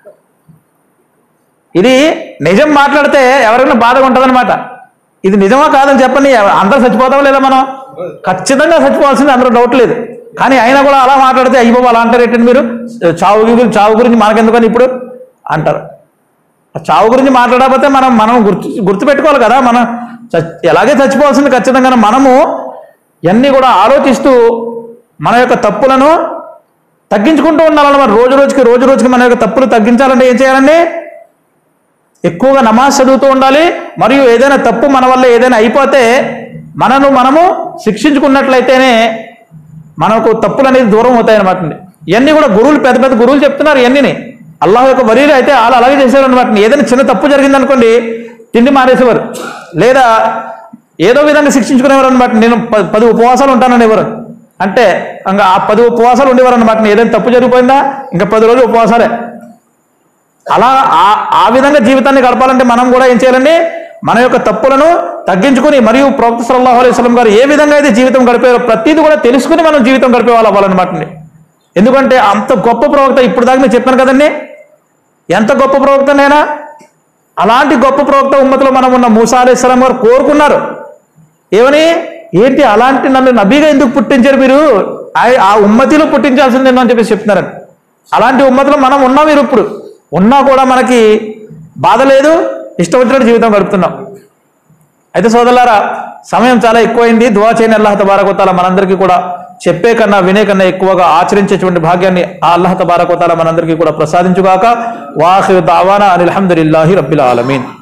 ఇది నిజం మాట్లాడితే ఎవరైనా బాధగా ఉంటుందన్నమాట ఇది నిజమా కాదని చెప్పండి ఎవ- అందరూ చచ్చిపోతాం లేదా మనం ఖచ్చితంగా చచ్చిపోవాల్సింది అందరూ డౌట్ లేదు కానీ అయినా కూడా అలా మాట్లాడితే అయ్యి బాబు అలా అంటారు ఏంటండి మీరు చావు గురించి చావు గురించి మనకెందుకని ఇప్పుడు అంటారు ఆ చావు గురించి మాట్లాడకపోతే మనం మనం గుర్తు గుర్తుపెట్టుకోవాలి కదా మనం చ- ఎలాగే చచ్చిపోవాల్సింది ఖచ్చితంగా మనము ఇవన్నీ కూడా ఆలోచిస్తూ మన యొక్క తప్పులను తగ్గించుకుంటూ ఉండాలన్నమాట రోజు రోజుకి రోజు రోజుకి మన యొక్క తప్పులు తగ్గించాలంటే ఏం చేయాలండి ఎక్కువగా నమాజ్ చదువుతూ ఉండాలి మరియు ఏదైనా తప్పు మన వల్ల ఏదైనా అయిపోతే మనను మనము శిక్షించుకున్నట్లయితేనే మనకు తప్పులు అనేది దూరం అవుతాయి అనమాట ఇవన్నీ కూడా గురువులు పెద్ద పెద్ద గురువులు చెప్తున్నారు ఇవన్నీ అల్లాహ్ యొక్క వరీలు అయితే వాళ్ళు అలాగే చేశారు అనమాట ఏదైనా చిన్న తప్పు జరిగిందనుకోండి తిండి మానేసేవారు లేదా ఏదో విధంగా శిక్షించుకునేవారు అనమాట నేను ప- పది ఉపవాసాలు ఉంటాననేవారు అంటే ఇంకా ఆ పది ఉపవాసాలు ఉండేవారు అనమాట ఏదైనా తప్పు జరిగిపోయిందా ఇంకా పది రోజులు ఉపవాసాలే అలా ఆ ఆ విధంగా జీవితాన్ని గడపాలంటే మనం కూడా ఏం చేయాలండి మన యొక్క తప్పులను తగ్గించుకుని మరియు ప్రవక్త సల్లల్లాహు అలైహి వసల్లం గారు ఏ విధంగా అయితే జీవితం గడిపారో ప్రతిదీ కూడా తెలుసుకుని మనం జీవితం గడిపే వాళ్ళు అవ్వాలన్నమాట అండి. ఎందుకంటే అంత గొప్ప ప్రవక్త ఇప్పుడు దాకా నేను చెప్పాను కదండి ఎంత గొప్ప ప్రవక్తనైనా అలాంటి గొప్ప ప్రవక్త ఉమ్మతిలో మనం ఉన్న మూసా అలైహిస్సలాం గారు కోరుకున్నారు ఏమని ఏంటి అలాంటి నన్ను నబీగా ఎందుకు పుట్టించారు మీరు ఆ- ఆ ఉమ్మతిలో పుట్టించాల్సిందే అని చెప్పేసి చెప్తున్నారండి అలాంటి ఉమ్మతిలో మనం ఉన్నాం మీరు ఇప్పుడు ఉన్నా కూడా మనకి బాధ లేదు ఇష్టం వచ్చినట్టు జీవితం గడుపుతున్నాం అయితే సోదరులారా సమయం చాలా ఎక్కువైంది దువా చేయని అల్లాహ్ తబారకోతాల మనందరికీ కూడా చెప్పే కన్నా వినే కన్నా ఎక్కువగా ఆచరించేటువంటి భాగ్యాన్ని ఆ అల్లాహ్ తబారకోతాల మనందరికీ కూడా ప్రసాదించుగాక వాహిర్ దావానా అనిల్ హమ్దులిల్లాహి రబ్బిల్ ఆలమీన్